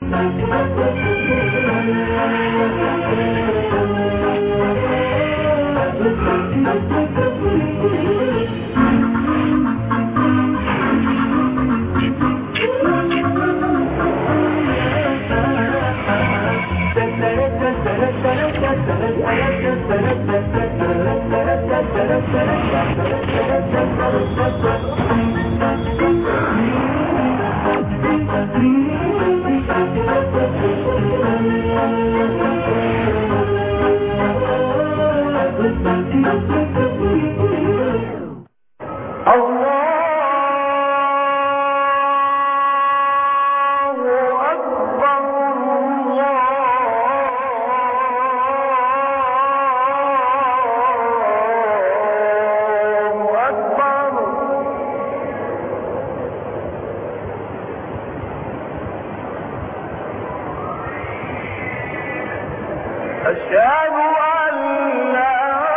أشهد أن لا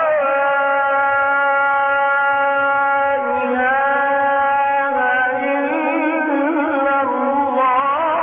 إله إلا الله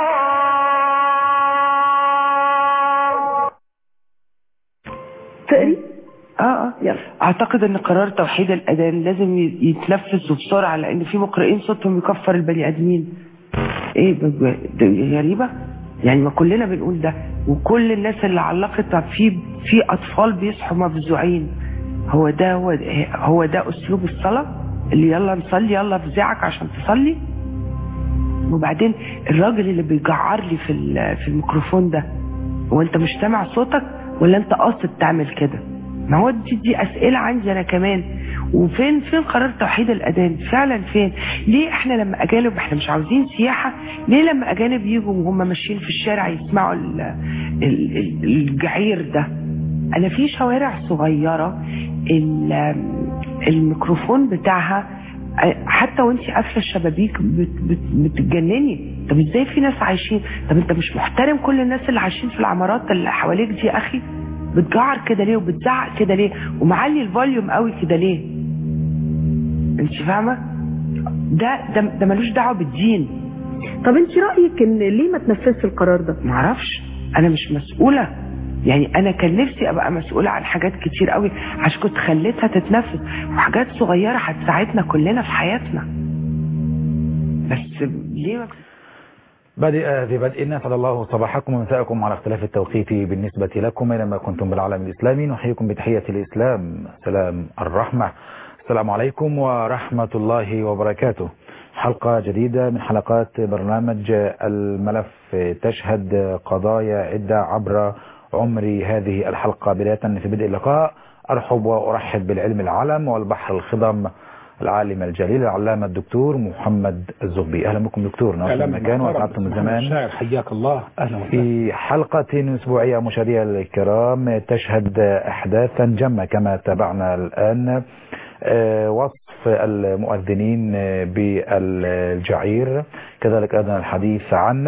تقري اه اه يلا اعتقد ان قرار توحيد الاذان لازم ي- يتنفذ بسرعه لان في مقرئين صوتهم يكفر البني ادمين ايه ب- ب- ده غريبه يعني ما كلنا بنقول ده وكل الناس اللي علقت طب في في اطفال بيصحوا مفزوعين هو ده هو ده, هو ده اسلوب الصلاه اللي يلا نصلي يلا افزعك عشان تصلي وبعدين الراجل اللي بيجعر لي في ال- في الميكروفون ده هو انت مش سامع صوتك ولا انت قاصد تعمل كده ما هو دي, دي اسئله عندي انا كمان وفين فين قرار توحيد الاذان فعلا فين ليه احنا لما اجانب احنا مش عاوزين سياحه ليه لما اجانب يجوا وهم ماشيين في الشارع يسمعوا ال- ال- ال- الجعير ده انا في شوارع صغيره ال- الميكروفون بتاعها حتى وانت قافله الشبابيك بت- بت- بتتجنني طب ازاي في ناس عايشين طب انت مش محترم كل الناس اللي عايشين في العمارات اللي حواليك دي يا اخي بتجعر كده ليه وبتزعق كده ليه ومعلي الفوليوم قوي كده ليه انت فاهمه ده ده, ده ملوش دعوه بالدين طب انت رايك ان ليه ما تنفذش القرار ده معرفش انا مش مسؤوله يعني انا كان نفسي ابقى مسؤوله عن حاجات كتير قوي عشان كنت خليتها تتنفذ وحاجات صغيره هتساعدنا كلنا في حياتنا بس ليه ما بدأ في بدء أسعد الله صباحكم ومساءكم على اختلاف التوقيت بالنسبة لكم أينما كنتم بالعالم الإسلامي نحييكم بتحية الإسلام سلام الرحمة السلام عليكم ورحمة الله وبركاته حلقة جديدة من حلقات برنامج الملف تشهد قضايا عدة عبر عمر هذه الحلقة بداية في بدء اللقاء أرحب وأرحب بالعلم العالم والبحر الخضم العالم الجليل العلامة الدكتور محمد الزغبي أهلا بكم دكتور ناصر كلام المكان محترم. وأسعدتم محمد الزمان الشاعر حياك الله اهلا وسهلا في حلقة أسبوعية مشاهدينا الكرام تشهد أحداثا جمة كما تابعنا الآن آه، وصف المؤذنين آه، بالجعير كذلك أيضا الحديث عن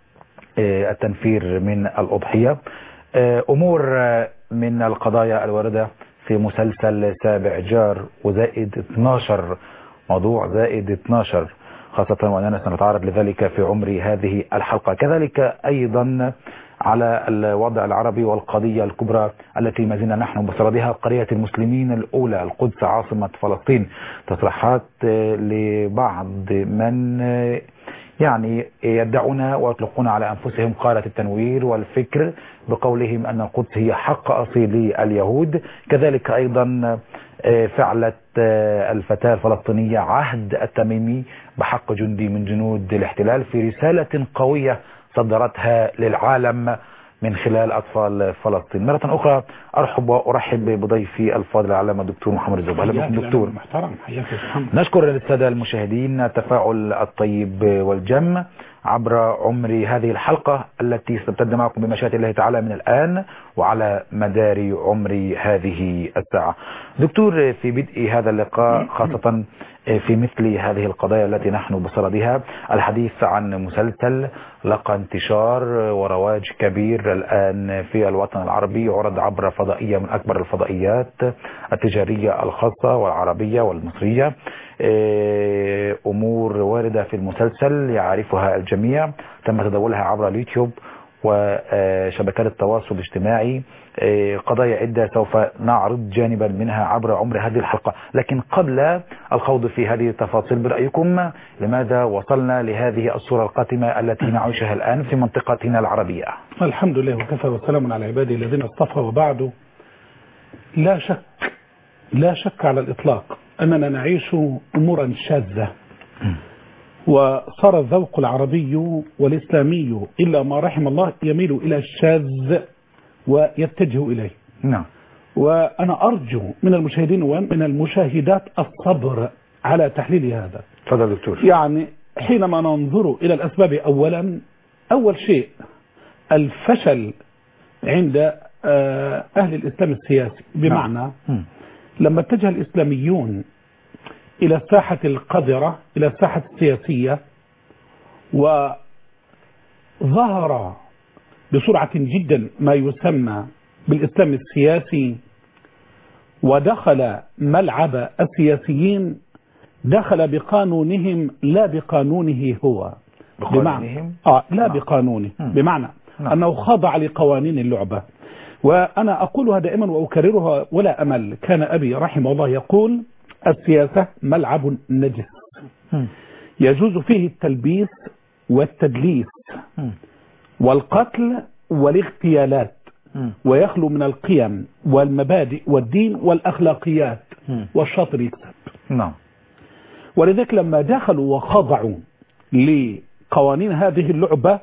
آه، التنفير من الأضحية آه، أمور آه، من القضايا الواردة في مسلسل سابع جار وزائد 12 موضوع زائد 12 خاصة وأننا سنتعرض لذلك في عمر هذه الحلقة كذلك أيضا على الوضع العربي والقضية الكبرى التي ما زلنا نحن بصددها قرية المسلمين الأولى القدس عاصمة فلسطين تصريحات آه، لبعض من آه، يعني يدعون ويطلقون على أنفسهم قالة التنوير والفكر بقولهم أن القدس هي حق أصيل لليهود كذلك أيضا آه، فعلت آه، الفتاة الفلسطينية عهد التميمي بحق جندي من جنود الاحتلال في رسالة قوية صدرتها للعالم من خلال أطفال فلسطين مرة أخرى أرحب وأرحب بضيفي الفاضل العلامة الدكتور محمد الزبير أهلا حياك بكم دكتور الأمر محترم حياك يا محمد نشكر السادة المشاهدين التفاعل الطيب والجم عبر عمر هذه الحلقة التي ستبدأ معكم بمشيئة الله تعالى من الآن وعلى مدار عمر هذه الساعة دكتور في بدء هذا اللقاء خاصة في مثل هذه القضايا التي نحن بصددها الحديث عن مسلسل لقى انتشار ورواج كبير الآن في الوطن العربي عرض عبر فضائية من أكبر الفضائيات التجارية الخاصة والعربية والمصرية إيه، أمور واردة في المسلسل يعرفها الجميع تم تداولها عبر اليوتيوب وشبكات التواصل الاجتماعي آه، قضايا عدة سوف نعرض جانبا منها عبر عمر هذه الحلقة لكن قبل الخوض في هذه التفاصيل برأيكم لماذا وصلنا لهذه الصورة القاتمة التي نعيشها الآن في منطقتنا العربية الحمد لله وكفى وسلام على عباده الذين اصطفى وبعد لا شك لا شك على الإطلاق أننا نعيش أمورا شاذة وصار الذوق العربي والإسلامي إلا ما رحم الله يميل إلى الشاذ ويتجه إليه نعم وأنا أرجو من المشاهدين ومن المشاهدات الصبر على تحليل هذا تفضل دكتور يعني حينما ننظر إلى الأسباب أولا أول شيء الفشل عند آه، أهل الإسلام السياسي بمعنى مم. لما اتجه الإسلاميون إلى الساحة القذرة إلى الساحة السياسية وظهر بسرعة جدا ما يسمى بالإسلام السياسي ودخل ملعب السياسيين دخل بقانونهم لا بقانونه هو بقانونهم؟ آه لا نعم. بقانونه مم. بمعنى نعم. أنه خضع لقوانين اللعبة وأنا أقولها دائما وأكررها ولا أمل كان أبي رحمه الله يقول السياسة ملعب نجس مم. يجوز فيه التلبيس والتدليس مم. والقتل والاغتيالات مم. ويخلو من القيم والمبادئ والدين والأخلاقيات مم. والشاطر يكسب نعم ولذلك لما دخلوا وخضعوا لقوانين هذه اللعبة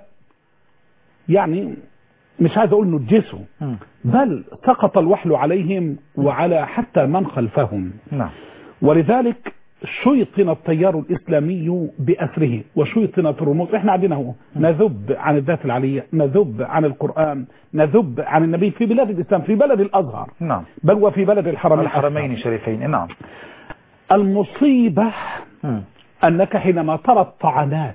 يعني مش عايز أقول نجسوا مم. بل سقط الوحل عليهم وعلى حتى من خلفهم نعم ولذلك شيطن التيار الإسلامي بأسره وشيطنت الرموز احنا عندنا هو نذب عن الذات العلية نذب عن القرآن نذب عن النبي في بلاد الإسلام في بلد الأزهر نعم بل وفي بلد الحرمين الحرمين الشريفين نعم المصيبة مم. أنك حينما ترى الطعنات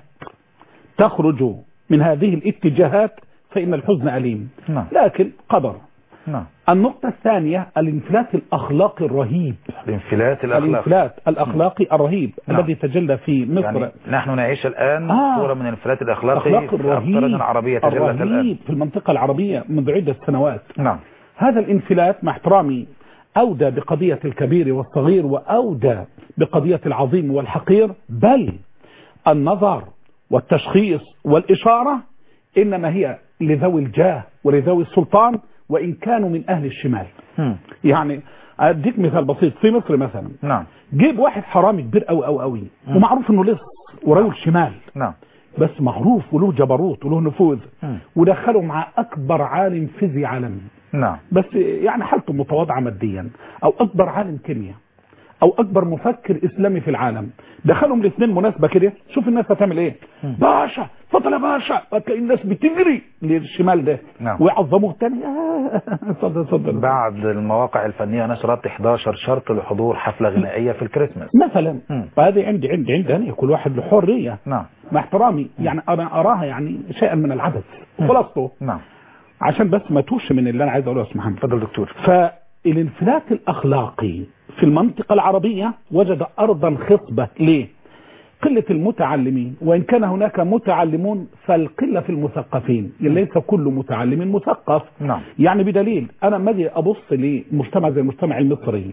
تخرج من هذه الاتجاهات فإن الحزن أليم نعم لكن قدر نعم النقطة الثانية الانفلات الأخلاقي الرهيب الانفلات الأخلاق الانفلات الأخلاقي الرهيب نعم. الذي تجلى في مصر يعني نحن نعيش الآن آه. صورة من الانفلات الأخلاقي الأخلاق في الرهيب أفكارنا العربية تجلت الآن الرهيب في المنطقة العربية منذ عدة سنوات نعم هذا الانفلات مع احترامي أودى بقضية الكبير والصغير وأودى بقضية العظيم والحقير بل النظر والتشخيص والإشارة إنما هي لذوي الجاه ولذوي السلطان وإن كانوا من أهل الشمال مم. يعني أديك مثال بسيط في مصر مثلا نعم جيب واحد حرامي كبير أوي أوي أوي ومعروف إنه لص ورجل شمال نعم بس معروف وله جبروت وله نفوذ مم. ودخله مع أكبر عالم فيزياء عالمي نعم بس يعني حالته متواضعة ماديا أو أكبر عالم كيمياء أو أكبر مفكر إسلامي في العالم دخلهم الاثنين مناسبة كده شوف الناس هتعمل إيه باشا اتفضل يا باشا هتلاقي الناس بتجري للشمال ده نعم. ويعظموه الثاني آه، اتفضل اتفضل بعد المواقع الفنية نشرت 11 شرط لحضور حفلة غنائية في الكريسماس مثلا مم. فهذه عندي عندي عندي أنا كل واحد له حرية نعم مع احترامي يعني أنا أراها يعني شيئا من العبث خلاصته نعم عشان بس ما توش من اللي أنا عايز أقوله يا أستاذ محمد تفضل دكتور فالانفلات الأخلاقي في المنطقة العربية وجد أرضا خصبة ليه؟ قلة المتعلمين وإن كان هناك متعلمون فالقلة في المثقفين ليس كل متعلم مثقف نعم يعني بدليل أنا ما أجي أبص لمجتمع زي المجتمع المصري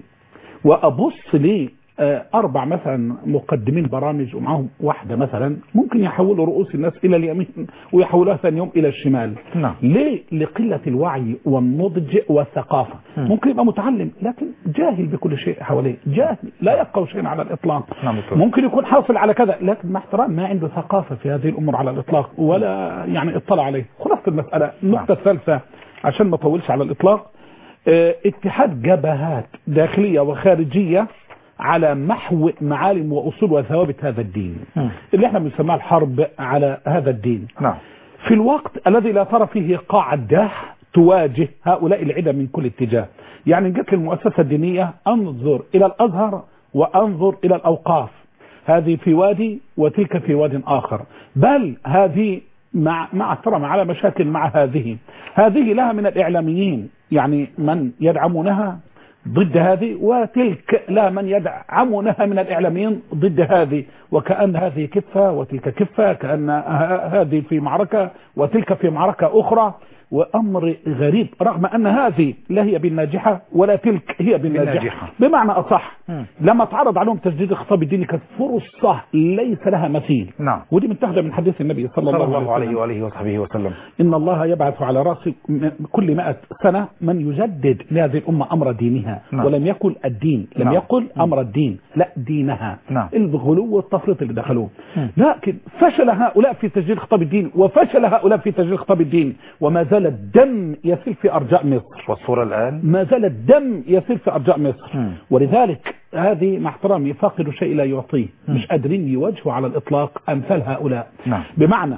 وأبص لي آه، أربع مثلا مقدمين برامج ومعهم واحدة مثلا ممكن يحولوا رؤوس الناس إلى اليمين ويحولوها ثاني يوم إلى الشمال نعم. ليه؟ لقلة الوعي والنضج والثقافة ممكن يبقى متعلم لكن جاهل بكل شيء حواليه جاهل لا يفقه شيئا على الإطلاق نعم دكتور. ممكن يكون حاصل على كذا لكن مع احترام ما عنده ثقافة في هذه الأمور على الإطلاق ولا يعني اطلع عليه خلاصة المسألة النقطة الثالثة عشان ما اطولش على الإطلاق اه، اتحاد جبهات داخلية وخارجية على محو معالم وأصول وثوابت هذا الدين مم. اللي احنا بنسميها الحرب على هذا الدين نعم في الوقت الذي لا ترى فيه قاعدة تواجه هؤلاء العدة من كل اتجاه يعني إن جت للمؤسسة الدينية أنظر إلى الأزهر وأنظر إلى الأوقاف هذه في وادي وتلك في واد آخر بل هذه مع مع احترام على مشاكل مع هذه هذه لها من الإعلاميين يعني من يدعمونها ضد هذه وتلك لا من يدعمونها من الإعلاميين ضد هذه وكأن هذه كفة وتلك كفة كأن ه- هذه في معركة وتلك في معركة أخرى وأمر غريب رغم أن هذه لا هي بالناجحة ولا تلك هي بالناجحة بالناجحة. بمعنى أصح مم. لما تعرض عليهم تجديد الخطاب الديني كانت فرصة ليس لها مثيل نعم ودي متاخده من حديث النبي صلى صلى الله, الله عليه عليه وسلم وآله وصحبه وسلم إن الله يبعث على رأس م- كل مئة سنة من يجدد لهذه الأمة أمر دينها نعم. ولم يقل الدين لم نعم. يقل أمر الدين لا دينها نعم. الغلو والتفريط اللي دخلوه مم. لكن فشل هؤلاء في تسجيل خطاب الدين وفشل هؤلاء في تسجيل خطاب الدين وما زال الدم يسيل في أرجاء مصر والصورة الآن ما زال الدم يسير في أرجاء مصر مم. ولذلك هذه مع احترامي فاقد شيء لا يعطيه مش قادرين يواجهوا على الإطلاق أمثال هؤلاء نعم. بمعنى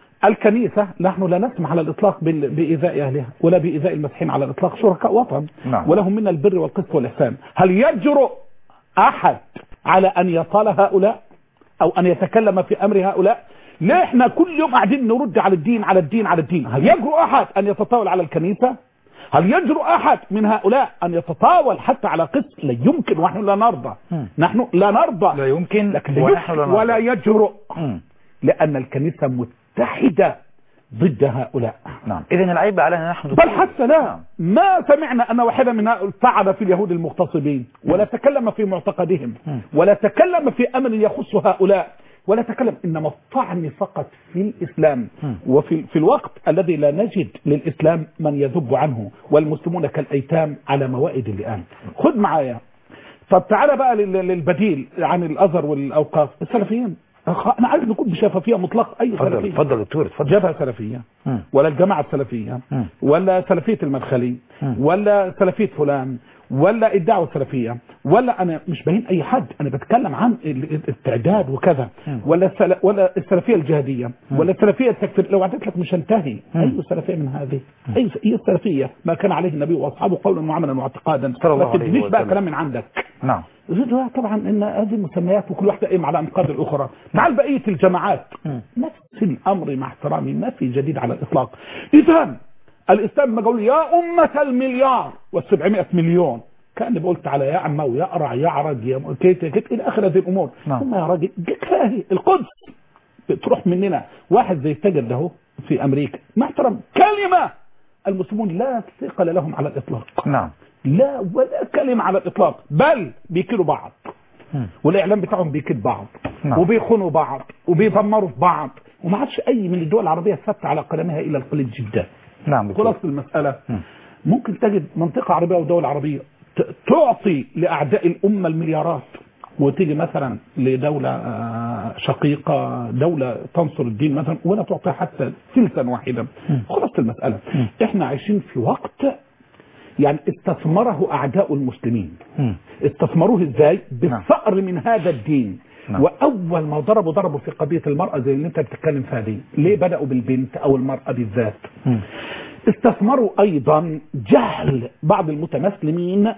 الكنيسة نحن لا نسمح على الإطلاق بال- بإيذاء أهلها ولا بإيذاء المسيحيين على الإطلاق شركاء وطن نعم. ولهم منا البر والقسط والإحسان هل يجرؤ أحد على أن يطال هؤلاء أو أن يتكلم في أمر هؤلاء لا احنا كل يوم قاعدين نرد على الدين على الدين على الدين هل يجرؤ أحد أن يتطاول على الكنيسة هل يجرؤ أحد من هؤلاء أن يتطاول حتى على قسط لا يمكن ونحن لا نرضى مم. نحن لا نرضى لا يمكن لكن لا ونحن يمكن لا نرضى. ولا يجرؤ مم. لأن الكنيسة متحدة ضد هؤلاء نعم إذا العيب علينا نحن بل حتى لا ما سمعنا أن واحدا من هؤلاء طعن في اليهود المغتصبين ولا تكلم في معتقدهم مم. ولا تكلم في أمر يخص هؤلاء ولا تكلم إنما الطعن فقط في الإسلام مم. وفي في الوقت الذي لا نجد للإسلام من يذب عنه والمسلمون كالأيتام على موائد اللئام خذ معايا طب تعالى بقى لل- للبديل عن الأزهر والأوقاف السلفيين أخ- أنا عايز نكون بشفافية مطلقة أي تفضل سلفي تفضل دكتور تفضل جبهة سلفية مم. ولا الجماعة السلفية مم. ولا سلفية المدخلي مم. ولا سلفية فلان ولا الدعوة السلفية ولا أنا مش باين أي حد أنا بتكلم عن ال- التعداد وكذا مم. ولا السل... ولا السلفية الجهادية ولا السلفية التكفير لو عدت لك مش هنتهي مم. أي سلفية من هذه أي أي السلفية ما كان عليه النبي وأصحابه قولا وعملا واعتقادا صلى الله ما عليه تدينيش بقى وسلم. كلام من عندك نعم زدها طبعا ان هذه مسميات وكل واحده قايمه على انقاذ الاخرى تعال بقيه الجماعات مم. نفس الامر مع احترامي ما في جديد على الاطلاق اذا الاسلام ما قال يا امه المليار وال700 مليون كان بقول تعالى يا عم ويقرع يعرج يا كيت كيت الى اخر هذه الامور نعم. ثم يا راجل كفايه القدس تروح مننا واحد زي التاجر ده هو في امريكا مع احترام كلمه المسلمون لا ثقل لهم على الاطلاق نعم لا ولا كلمة على الإطلاق بل بيكلوا بعض مم. والإعلام بتاعهم بيكيد بعض نعم. وبيخونوا بعض وبيدمروا في بعض وما عادش أي من الدول العربية ثبت على قدمها إلا القليل جدا نعم دكتور خلاص المسألة مم. ممكن تجد منطقة عربية ودولة عربية ت- تعطي لأعداء الأمة المليارات وتيجي مثلا لدولة آه، شقيقة دولة تنصر الدين مثلا ولا تعطي حتى ثلثا واحدا خلاص المسألة احنا عايشين في وقت يعني استثمره أعداء المسلمين مم. استثمروه ازاي بالثأر من هذا الدين نعم. واول ما ضربوا ضربوا في قضيه المراه زي اللي انت بتتكلم فيها دي ليه بداوا بالبنت او المراه بالذات مم. استثمروا ايضا جهل بعض المتمسلمين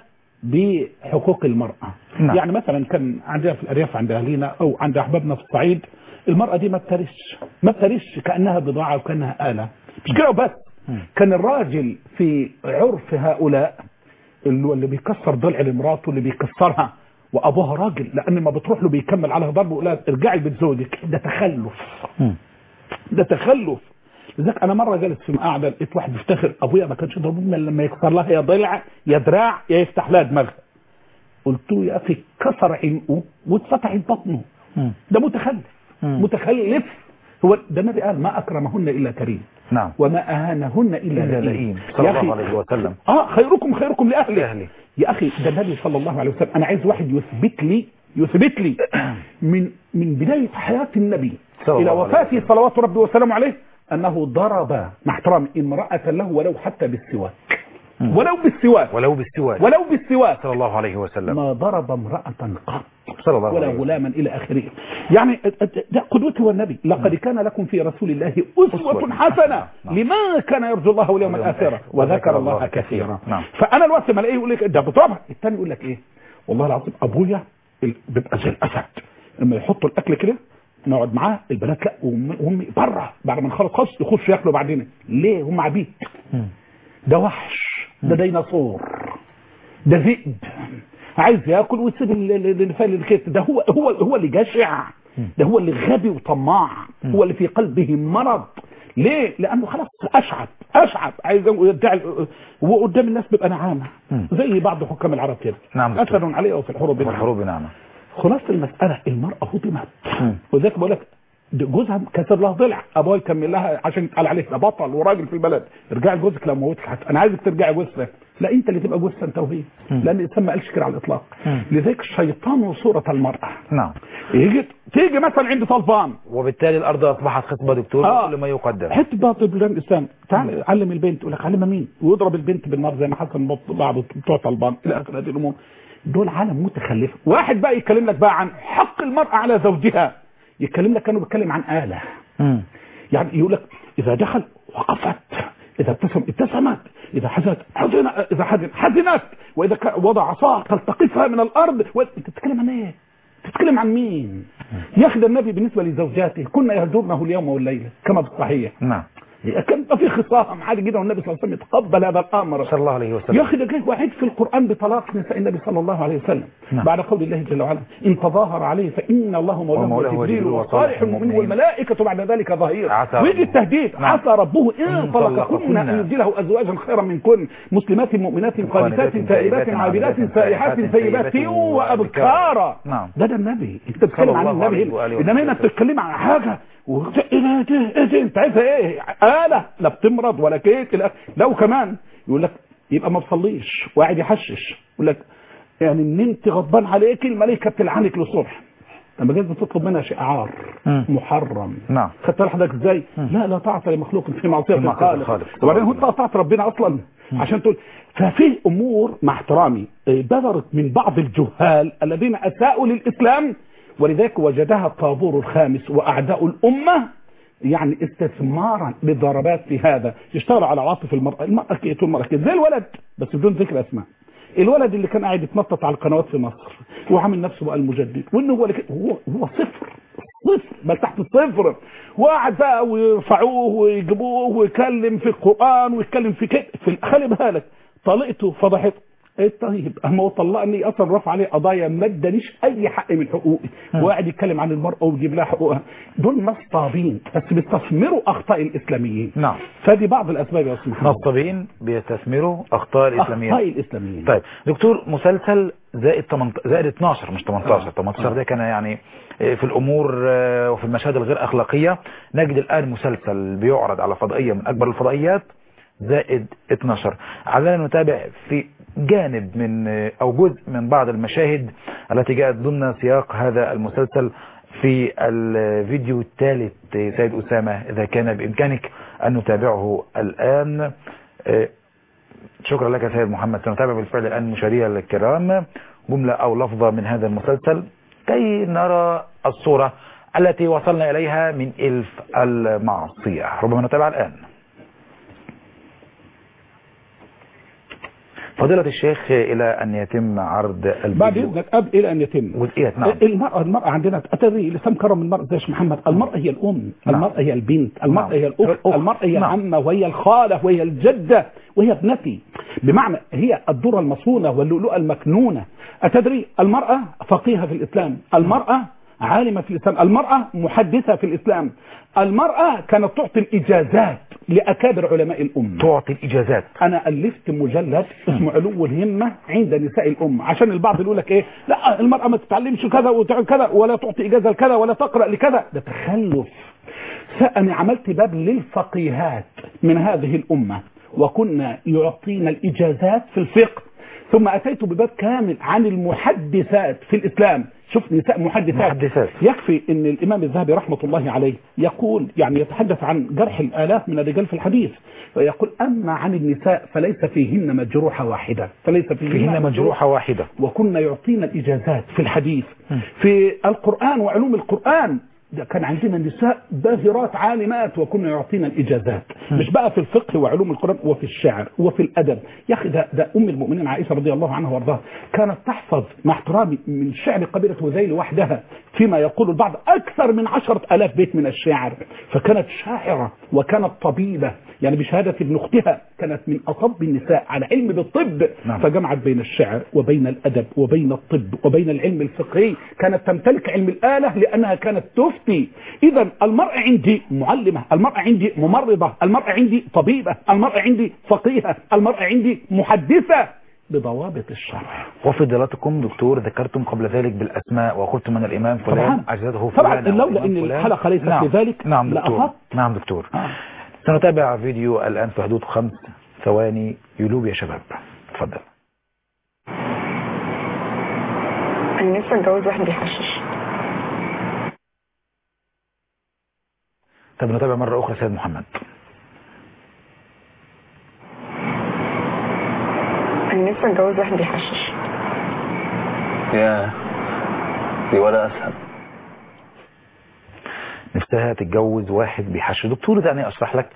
بحقوق المراه نعم. يعني مثلا كان عندنا في الارياف عند اهالينا او عند احبابنا في الصعيد المراه دي ما بترش ما بترش كانها بضاعه وكانها اله مش كده وبس كان الراجل في عرف هؤلاء اللي هو اللي بيكسر ضلع لمراته اللي بيكسرها وابوها راجل لان ما بتروح له بيكمل عليها ضرب ويقول لها ارجعي لبيت زوجك ده تخلف مم. ده تخلف لذلك انا مره جالس في قاعده لقيت واحد بيفتخر ابويا ما كانش يضربني الا لما يكسر لها يا ضلع يا دراع يا يفتح لها دماغها قلت له يا اخي كسر عنقه واتفتحت بطنه مم. ده متخلف مم. متخلف هو ده النبي قال ما اكرمهن الا كريم نعم وما اهانهن الا إلا لئيم لئيم صلى يا الله أخي، عليه وسلم اه خيركم خيركم لاهله لأهله. يا اخي ده النبي صلى الله عليه وسلم انا عايز واحد يثبت لي يثبت لي من من بدايه حياه النبي صلى الى الله عليه وفاته وسلم. صلوات ربي وسلامه عليه انه ضرب مع احترامي امراه له ولو حتى بالسواك مم. ولو بالسواك ولو بالسواك ولو بالسواك صلى الله عليه وسلم ما ضرب امراه قط صلى الله ولا عليه وسلم غلاما الى اخره يعني ده قدوتي هو النبي لقد كان لكم في رسول الله اسوه أسوة حسنه نعم. لمن كان يرجو الله واليوم واليوم الاخره الآخر. وذكر الله كثيرا نعم. فانا الوقت ما الاقيه يقول لك ده بتضربها الثاني يقول لك ايه والله العظيم ابويا ال- بيبقى زي الاسد لما يحطوا الاكل كده نقعد معاه البنات لا وامي وأمي بره بعد ما نخلص خالص يخشوا ياكلوا بعدين ليه هم عبيد مم. ده وحش ده ديناصور ده ذئب عايز ياكل ويسيب ال- ال- اللي فاهم الكيس ده هو هو هو اللي جشع ده هو اللي غبي وطماع هو اللي في قلبه مرض ليه؟ لانه خلاص اشعب اشعب عايز يدعي وقدام الناس بيبقى نعامه مم. زي بعض حكام العرب كده نعم دكتور. اثر عليه وفي الحروب نعم. والحروب نعمة خلاصه المساله المراه هضمت مم. وذلك بقول لك ده جوزها كسر لها ضلع ابوها يكمل لها عشان يتقال عليه ده بطل وراجل في البلد ارجعي لجوزك لو موتك حتى انا عايزك ترجعي جوزها لا انت اللي تبقى جوزها انت وهي لان الانسان ما قالش كده على الاطلاق مم. لذلك الشيطان صوره المراه نعم يجي تيجي مثلا عند طلبان وبالتالي الأرض أصبحت خصبة دكتور آه. كل ما يقدم حته باطل بلاد الاسلام تعال علم البنت يقول لك علمها مين ويضرب البنت بالنار زي ما حصل مع بعض بتوع طلبان الى اخر هذه الامور دول عالم متخلف واحد بقى يتكلم لك بقى عن حق المراه على زوجها يتكلم لك كانوا بيتكلم عن اله مم. يعني يقول لك اذا دخل وقفت اذا ابتسم ابتسمت اذا حزنت حزن اذا حزن حزنت واذا ك- وضع عصا تلتقطها من الارض و... انت بتتكلم عن ايه؟ تتكلم عن مين؟ يا اخي ده النبي بالنسبه لزوجاته كنا يهجرنه اليوم والليله كما في الصحيح نعم كان في خصام عادي جدا والنبي صلى الله عليه وسلم يتقبل هذا الامر صلى الله عليه وسلم يا اخي ده جه واحد في القران بطلاق نساء النبي صلى الله عليه وسلم نعم. بعد قول الله جل وعلا ان تظاهر عليه فان الله مولاه ومولاه وجبريل وجبريل وصالح وصالح المؤمنين المؤمنين. والملائكه بعد ذلك ظهير عسى ويجي ربه. التهديد نعم. عسى ربه ان إن طلقكن طلقكن ان يبدله ازواجا خيرا منكن مسلمات مؤمنات قانتات تائبات عابدات سائحات ثيبات وابكارا نعم. ده ده النبي انت بتتكلم عن الله عليه النبي وآله انما هنا وسلم. بتتكلم عن حاجه و- ايه ده ايه ايه ده؟ انت عايزها ايه آلة لا بتمرض ولا كيك لا لا وكمان يقول لك يبقى ما بتصليش وقاعد يحشش يقول لك يعني ان انت غضبان عليك الملائكه بتلعنك للصبح لما جيت بتطلب منها شيء عار مم. محرم نعم خدت بالك حضرتك ازاي؟ لا لا طاعه لمخلوق في معصيه في معصية الخالق الخالق. وبعدين هو انت قطعت ربنا اصلا عشان تقول ففي امور مع احترامي اه، بدرت من بعض الجهال الذين اساءوا للاسلام ولذلك وجدها الطابور الخامس واعداء الامه يعني استثمارا للضربات في هذا يشتغل على عواطف المراه المراه كيت والمراه كيت زي الولد بس بدون ذكر اسماء الولد اللي كان قاعد يتنطط على القنوات في مصر وعامل نفسه بقى المجدد وانه هو اللي كده- هو هو صفر صفر بل تحت الصفر وقعد بقى ويرفعوه ويجيبوه ويتكلم في القران ويتكلم في كده في خلي بالك طلقته فضحته ايه طيب اما هو طلقني اصلا رفع عليه قضايا ما ادانيش اي حق من حقوقي وقاعد يتكلم عن المراه ويجيب لها حقوقها دول نصابين بس بيستثمروا اخطاء الاسلاميين نعم فدي بعض الاسباب يا استاذ محمد نصابين بيستثمروا أخطاء الإسلاميين اخطاء الاسلاميين طيب دكتور مسلسل زائد 18 زائد 12 مش 18 18 ده كان يعني في الامور آه، وفي المشاهد الغير اخلاقيه نجد الان مسلسل بيعرض على فضائيه من اكبر الفضائيات زائد 12 علينا نتابع في جانب من آه، او جزء من بعض المشاهد التي جاءت ضمن سياق هذا المسلسل في الفيديو الثالث آه، سيد اسامه اذا كان بامكانك ان نتابعه الان آه، شكرا لك يا سيد محمد سنتابع بالفعل الآن مشاهدينا الكرام جملة أو لفظة من هذا المسلسل كي نرى الصورة التي وصلنا إليها من إلف المعصية ربما نتابع الآن فضيلة الشيخ إلى أن يتم عرض بعد الفيديو اذنك اب الى ان يتم جزئيات نعم المرأة المرأة عندنا أتدري الإسلام كرم المرأة زي شيخ محمد المرأة هي الأم نعم. المرأة هي البنت المرأة نعم. هي الأخت الأخت. المرأة هي نعم. العمة وهي الخالة وهي الجدة وهي ابنتي بمعنى هي الدرة المصونة واللؤلؤة المكنونة أتدري المرأة فقيهة في الإسلام المرأة عالمة في الإسلام المرأة محدثة في الإسلام المرأة كانت تعطي الإجازات لأكابر علماء الأمة تعطي الإجازات انا الفت مجلد اسمه علو الهمه عند نساء الامه عشان البعض يقول لك ايه لا المراه ما تتعلمش كذا وتعمل كذا ولا تعطي اجازه لكذا ولا تقرا لكذا ده تخلف فانا عملت باب للفقيهات من هذه الامه وكنا يعطينا الاجازات في الفقه ثم اتيت بباب كامل عن المحدثات في الاسلام شوف نساء محدثات محدثات. يكفي ان الامام الذهبي رحمه الله عليه يقول يعني يتحدث عن جرح الالاف من الرجال في الحديث ويقول اما عن النساء فليس فيهن مجروحه واحده فليس فيهن, فيهن مجروحة واحدة وكنا يعطينا الاجازات في الحديث في القران وعلوم القران ده كان عندنا نساء باهرات عالمات وكنا يعطينا الاجازات مش بقى في الفقه وعلوم القران وفي الشعر وفي الادب يا اخي ده, ده ام المؤمنين عائشه رضي الله عنها وارضاها كانت تحفظ مع احترامي من شعر قبيله هذيل وحدها فيما يقول البعض اكثر من عشرة الاف بيت من الشعر فكانت شاعره وكانت طبيبه يعني بشهاده ابن اختها كانت من اصب النساء على علم بالطب نعم. فجمعت بين الشعر وبين الادب وبين الطب وبين العلم الفقهي كانت تمتلك علم الاله لانها كانت تفتي اذا المراه عندي معلمه المراه عندي ممرضه المراه عندي طبيبه المراه عندي فقيهه المراه عندي محدثه بضوابط الشرع وفضيلتكم دكتور ذكرتم قبل ذلك بالاسماء وقلتم من الامام فلان طبعاً. عجزته طبعاً، فلان لولا والإمام إن فلان. الحلقة ليست نعم. لذلك نعم دكتور لأفضت. نعم دكتور آه. سنتابع فيديو الان في حدود خمس ثواني يلوب يا شباب تفضل انا نفسي اتجوز واحد بيحشش طب نتابع مره اخرى سيد محمد انا نفسي اتجوز واحد بيحشش يا دي ولا اسهل نفسها تتجوز واحد بيحش دكتور دعني اشرح لك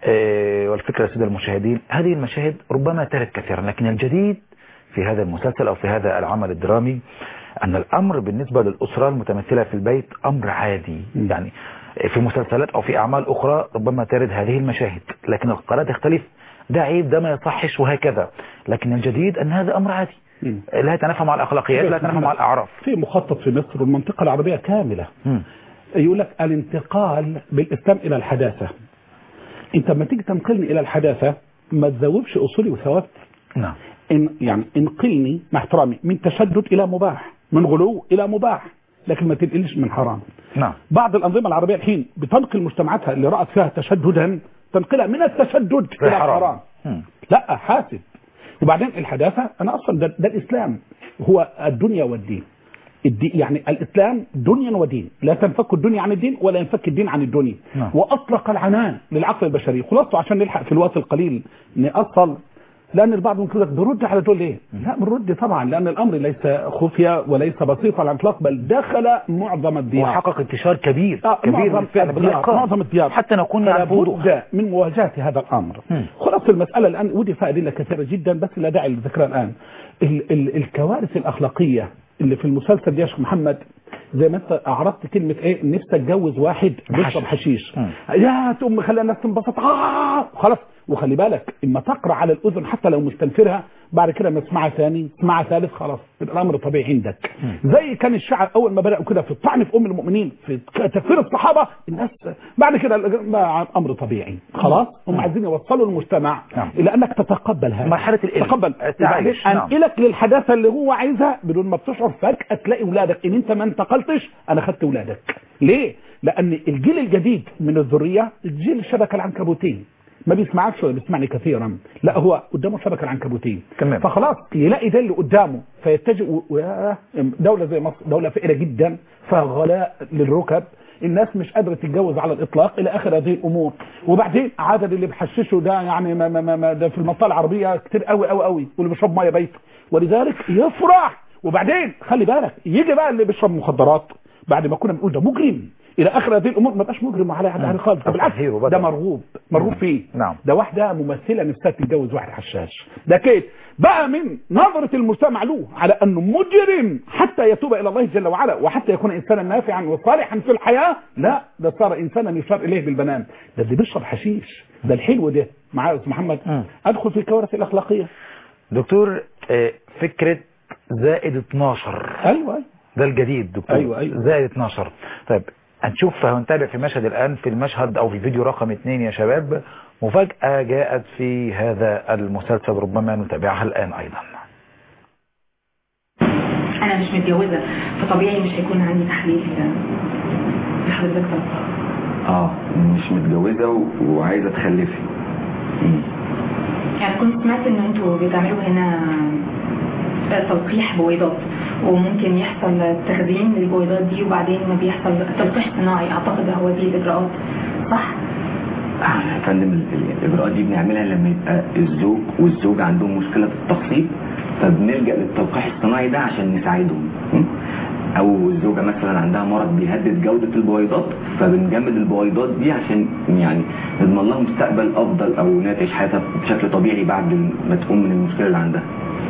آه والفكره يا سيدي المشاهدين هذه المشاهد ربما ترد كثيرا لكن الجديد في هذا المسلسل او في هذا العمل الدرامي ان الامر بالنسبه للاسره المتمثله في البيت امر عادي يعني في مسلسلات او في اعمال اخرى ربما ترد هذه المشاهد لكن القناه تختلف ده عيب ده ما يصحش وهكذا لكن الجديد ان هذا امر عادي مم. لا يتنافى مع الاخلاقيات لا يتنافى مع الاعراف في مخطط في مصر والمنطقه العربيه كامله مم. يقول لك الانتقال بالاسلام الى الحداثه انت لما تيجي تنقلني الى الحداثه ما تزودش اصولي وثوابت نعم إن يعني انقلني مع احترامي من تشدد الى مباح من غلو الى مباح لكن ما تنقلش من حرام نعم بعض الانظمه العربيه الحين بتنقل مجتمعاتها اللي رأت فيها تشددا تنقلها من التشدد الى الحرام مم. لا حاسب وبعدين الحداثه انا اصلا ده, ده الاسلام هو الدنيا والدين الدين يعني الاسلام دنيا ودين لا تنفك الدنيا عن الدين ولا ينفك الدين عن الدنيا نعم. واطلق العنان للعقل البشري خلاصته عشان نلحق في الوقت القليل نأصل لان البعض ممكن يقول لك برد على دول ليه؟ لا بنرد طبعا لان الامر ليس خفيه وليس بسيط على الاطلاق بل دخل معظم الديار وحقق انتشار كبير آه، كبير معظم بالفعل الديار بالارقام معظم الديار حتى نكون نعرف وضوح لابد من مواجهه هذا الامر مم. خلاص المساله الان ودي فيها ادله كثيره جدا بس لا داعي لذكرها الان ال ال الكوارث الاخلاقيه اللي في المسلسل دي يا شيخ محمد زي ما انت اعرضت كلمه ايه نفسي اتجوز واحد بيشرب حشيش مم. يا تقوم خلي الناس تنبسط آه خلاص وخلي بالك اما تقرا على الاذن حتى لو مستنفرها بعد كده ما تسمعها ثاني تسمعها ثالث خلاص يبقى الامر طبيعي عندك زي كان الشعب اول ما بداوا كده في الطعن في ام المؤمنين في تكفير الصحابه الناس بعد كده بقى امر طبيعي خلاص هم عايزين يوصلوا المجتمع نعم. الى انك تتقبل هذا مرحلة الإلم. تقبل التعايش، وبعدين نعم. انقلك للحداثه اللي هو عايزها بدون ما بتشعر فجاه تلاقي اولادك ان انت ما انتقلتش انا خدت اولادك ليه؟ لان الجيل الجديد من الذريه الجيل الشبكه العنكبوتيه ما بيسمعكش ولا بيسمعني كثيرا لا هو قدامه شبكه العنكبوتيه تمام. فخلاص يلاقي ده اللي قدامه فيتجه و- و- دوله زي مصر دوله فقيره جدا فيها غلاء للركب الناس مش قادره تتجوز على الاطلاق الى اخر هذه الامور وبعدين عدد اللي بيحششوا ده يعني ما ما ما ما ده في المنطقه العربيه كتير قوي قوي قوي واللي بيشرب ميه بيته ولذلك يفرح وبعدين خلي بالك يجي بقى اللي بيشرب مخدرات بعد ما كنا بنقول ده مجرم الى اخر هذه الامور ما بقاش مجرم على حد يعني خالص ده بالعكس هيرو بدل. ده مرغوب مرغوب فيه نعم. ده واحده ممثله نفسها تتجوز واحد حشاش ده كده بقى من نظره المجتمع له على انه مجرم حتى يتوب الى الله جل وعلا وحتى يكون انسانا نافعا وصالحا في الحياه لا ده صار انسانا يشار اليه بالبنان ده اللي بيشرب حشيش ده الحلو ده معايا يا استاذ محمد مم. ادخل في الكوارث الاخلاقيه دكتور آه، فكرة زائد 12 ايوه ايوه ده الجديد دكتور أيوة، أيوة. زائد 12 طيب هنشوف هنتابع في مشهد الآن في المشهد أو في الفيديو رقم اثنين يا شباب مفاجأة جاءت في هذا المسلسل ربما نتابعها الآن أيضا انا مش متجوزه فطبيعي مش هيكون عندي تحليل لحضرتك طبعا اه مش متجوزة و... وعايزة تخلفي يعني كنت سمعت ان انتوا بتعملوا هنا تلقيح بويضات وممكن يحصل تخزين للبويضات دي وبعدين ما بيحصل تلقيح صناعي اعتقد هو دي الاجراءات صح؟ آه، يا فندم ال- ال- الاجراءات دي بنعملها لما يبقى الزوج والزوجة عندهم مشكلة في التخصيب فبنلجأ للتلقيح الصناعي ده عشان نساعدهم م? او الزوجه مثلا عندها مرض بيهدد جوده البويضات فبنجمد البويضات دي عشان يعني نضمن لها مستقبل افضل او انها تعيش حياتها بشكل طبيعي بعد ما تقوم من المشكله اللي عندها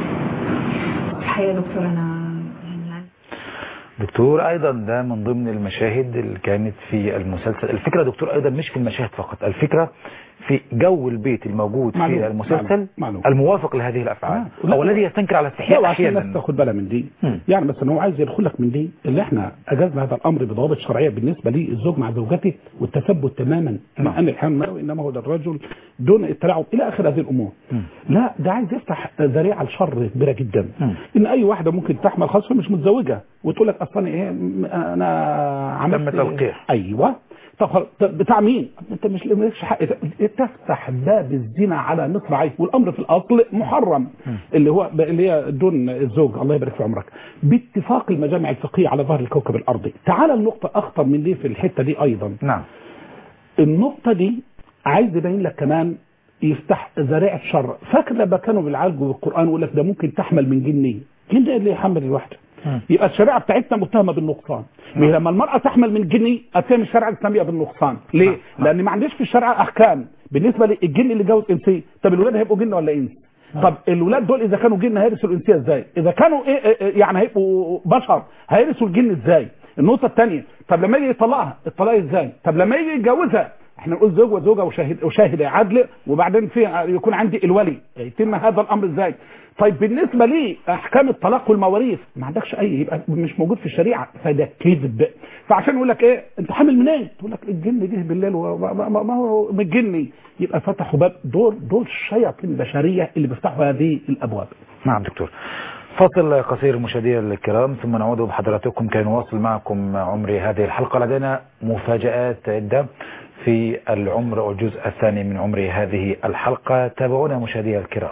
الحقيقه يا دكتور انا يعني دكتور ايضا ده من ضمن المشاهد اللي كانت في المسلسل الفكره دكتور ايضا مش في المشاهد فقط الفكره في جو البيت الموجود معلوم، في المسلسل معلوم، معلوم. الموافق لهذه الافعال آه. او الذي يستنكر على لا استحياء وعشان الناس احيانا تاخد بالها من دي مم. يعني مثلا هو عايز يدخل لك من دي اللي احنا اجازنا هذا الامر بضوابط شرعيه بالنسبه للزوج مع زوجته والتثبت تماما نعم. مع ان الحياه المرئي انما هو ده الرجل دون التلاعب الى اخر هذه الامور مم. لا ده عايز يفتح ذريعه لشر كبيره جدا مم. ان اي واحده ممكن تحمل خاصه مش متزوجه وتقول لك اصلا ايه م- انا عملت تم تلقيح. ايوه طب خلاص، طب بتاع مين؟ انت مش مالكش حق تفتح باب الزنا على مصراعيه والامر في الاصل محرم اللي هو اللي هي دون الزوج الله يبارك في عمرك باتفاق المجامع الفقهيه على ظهر الكوكب الارضي تعال النقطه اخطر من دي في الحته دي ايضا نعم النقطة دي عايز يبين لك كمان يفتح ذريعة شر فاكر لما كانوا بيعالجوا بالقرآن يقول لك ده ممكن تحمل من جني جن اللي يحمل الواحدة مم. يبقى الشريعة بتاعتنا متهمة بالنقصان نعم. لما المرأة تحمل من جني أتهم الشريعة الإسلامية بالنقصان ليه؟ نعم. لأن ما عنديش في الشريعة أحكام بالنسبة للجن اللي جوز إنسية طب الولاد هيبقوا جن ولا إنس؟ طب الولاد دول اذا كانوا جن هيرثوا الانسيه ازاي؟ اذا كانوا إيه إيه إيه يعني هيبقوا بشر هيرثوا الجن ازاي؟ النقطه الثانيه طب لما يجي يطلقها الطلاق ازاي؟ طب لما يجي يتجوزها احنا نقول زوج وزوجه وشاهد وشاهد عدل وبعدين في يكون عندي الولي يتم هذا الامر ازاي؟ طيب بالنسبه لي احكام الطلاق والمواريث ما عندكش اي يبقى مش موجود في الشريعه فده كذب فعشان يقول لك ايه انت حامل منين؟ تقول لك الجن جه بالليل وما ما- ما- ما هو من الجني يبقى فتحوا باب دول دول الشياطين البشريه اللي بيفتحوا هذه الابواب نعم دكتور فاصل قصير مشاهدينا الكرام ثم نعود بحضراتكم كي نواصل معكم عمري هذه الحلقة لدينا مفاجآت عدة في العمر والجزء الثاني من عمري هذه الحلقة تابعونا مشاهدينا الكرام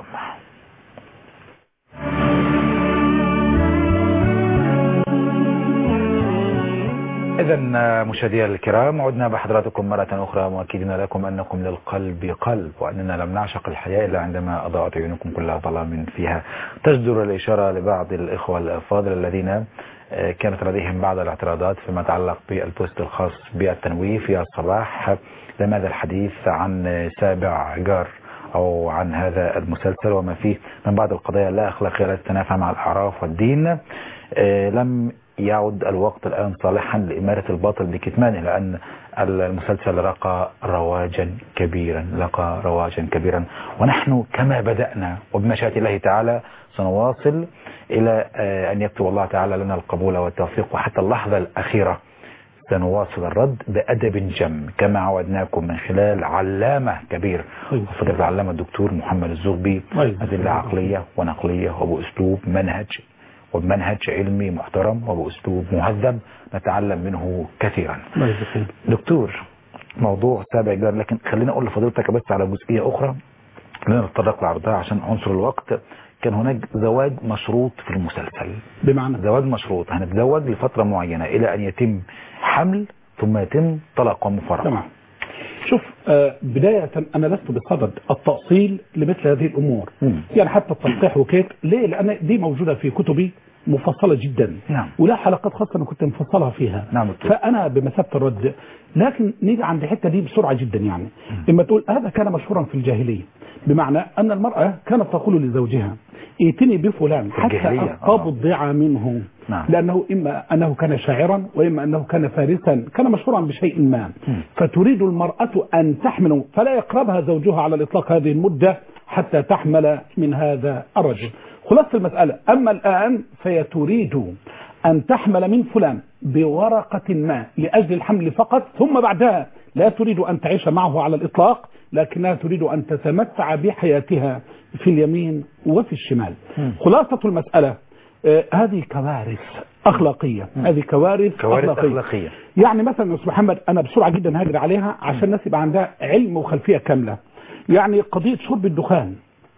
إذا مشاهدينا الكرام عدنا بحضراتكم مرة أخرى مؤكدين لكم أنكم للقلب قلب وأننا لم نعشق الحياة إلا عندما أضاءت عيونكم كلها ظلام فيها تجدر الإشارة لبعض الإخوة الأفاضل الذين آه، كانت لديهم بعض الاعتراضات فيما يتعلق بالبوست الخاص بالتنويه في الصباح لماذا الحديث عن سابع جار أو عن هذا المسلسل وما فيه من بعض القضايا اللا أخلاقية التي تتنافى مع الأعراف والدين آه، لم يعد الوقت الآن صالحا لإمارة الباطل بكتمانه لأن المسلسل لقى رواجا كبيرا لقى رواجا كبيرا ونحن كما بدأنا وبمشيئة الله تعالى سنواصل إلى آه، أن يكتب الله تعالى لنا القبول والتوفيق وحتى اللحظة الأخيرة سنواصل الرد بأدب جم كما عودناكم من خلال علامة كبير أيوة. وفضل العلامة الدكتور محمد الزغبي أيوة. أدلة عقلية ونقلية وبأسلوب منهج وبمنهج علمي محترم وبأسلوب مهذب نتعلم منه كثيرا الله يجزيك خير. دكتور موضوع سابع جار لكن خلينا أقول لفضيلتك بس على جزئية أخرى لا نتطرق لعرضها عشان عنصر الوقت كان هناك زواج مشروط في المسلسل بمعنى زواج مشروط هنتزوج لفترة معينة إلى أن يتم حمل ثم يتم طلاق ومفارقة تمام شوف آه بداية أنا لست بصدد التأصيل لمثل هذه الأمور مم. يعني حتى التلقيح وكيف ليه لأن دي موجودة في كتبي مفصلة جدا نعم. ولا حلقات خاصة أنا كنت مفصلها فيها نعم دكتور. فأنا بمثابة الرد لكن نيجي عند الحتة دي بسرعة جدا يعني إما تقول هذا كان مشهورا في الجاهلية بمعنى أن المرأة كانت تقول لزوجها ائتني بفلان في حتى الجاهلية، أصطاد آه. الضيعة منه نعم. لأنه إما أنه كان شاعرا وإما أنه كان فارسا كان مشهورا بشيء ما مم. فتريد المرأة أن تحمل فلا يقربها زوجها على الإطلاق هذه المدة حتى تحمل من هذا الرجل خلاصة المسألة أما الآن فهي تريد أن تحمل من فلان بورقة ما لأجل الحمل فقط ثم بعدها لا تريد أن تعيش معه على الإطلاق لكنها تريد أن تتمتع بحياتها في اليمين وفي الشمال خلاصة المسألة آه، هذه كوارث أخلاقية هذه كوارث, كوارث أخلاقية. أخلاقية. يعني مثلا يا أستاذ محمد أنا بسرعة جدا هاجر عليها عشان الناس يبقى عندها علم وخلفية كاملة يعني قضية شرب الدخان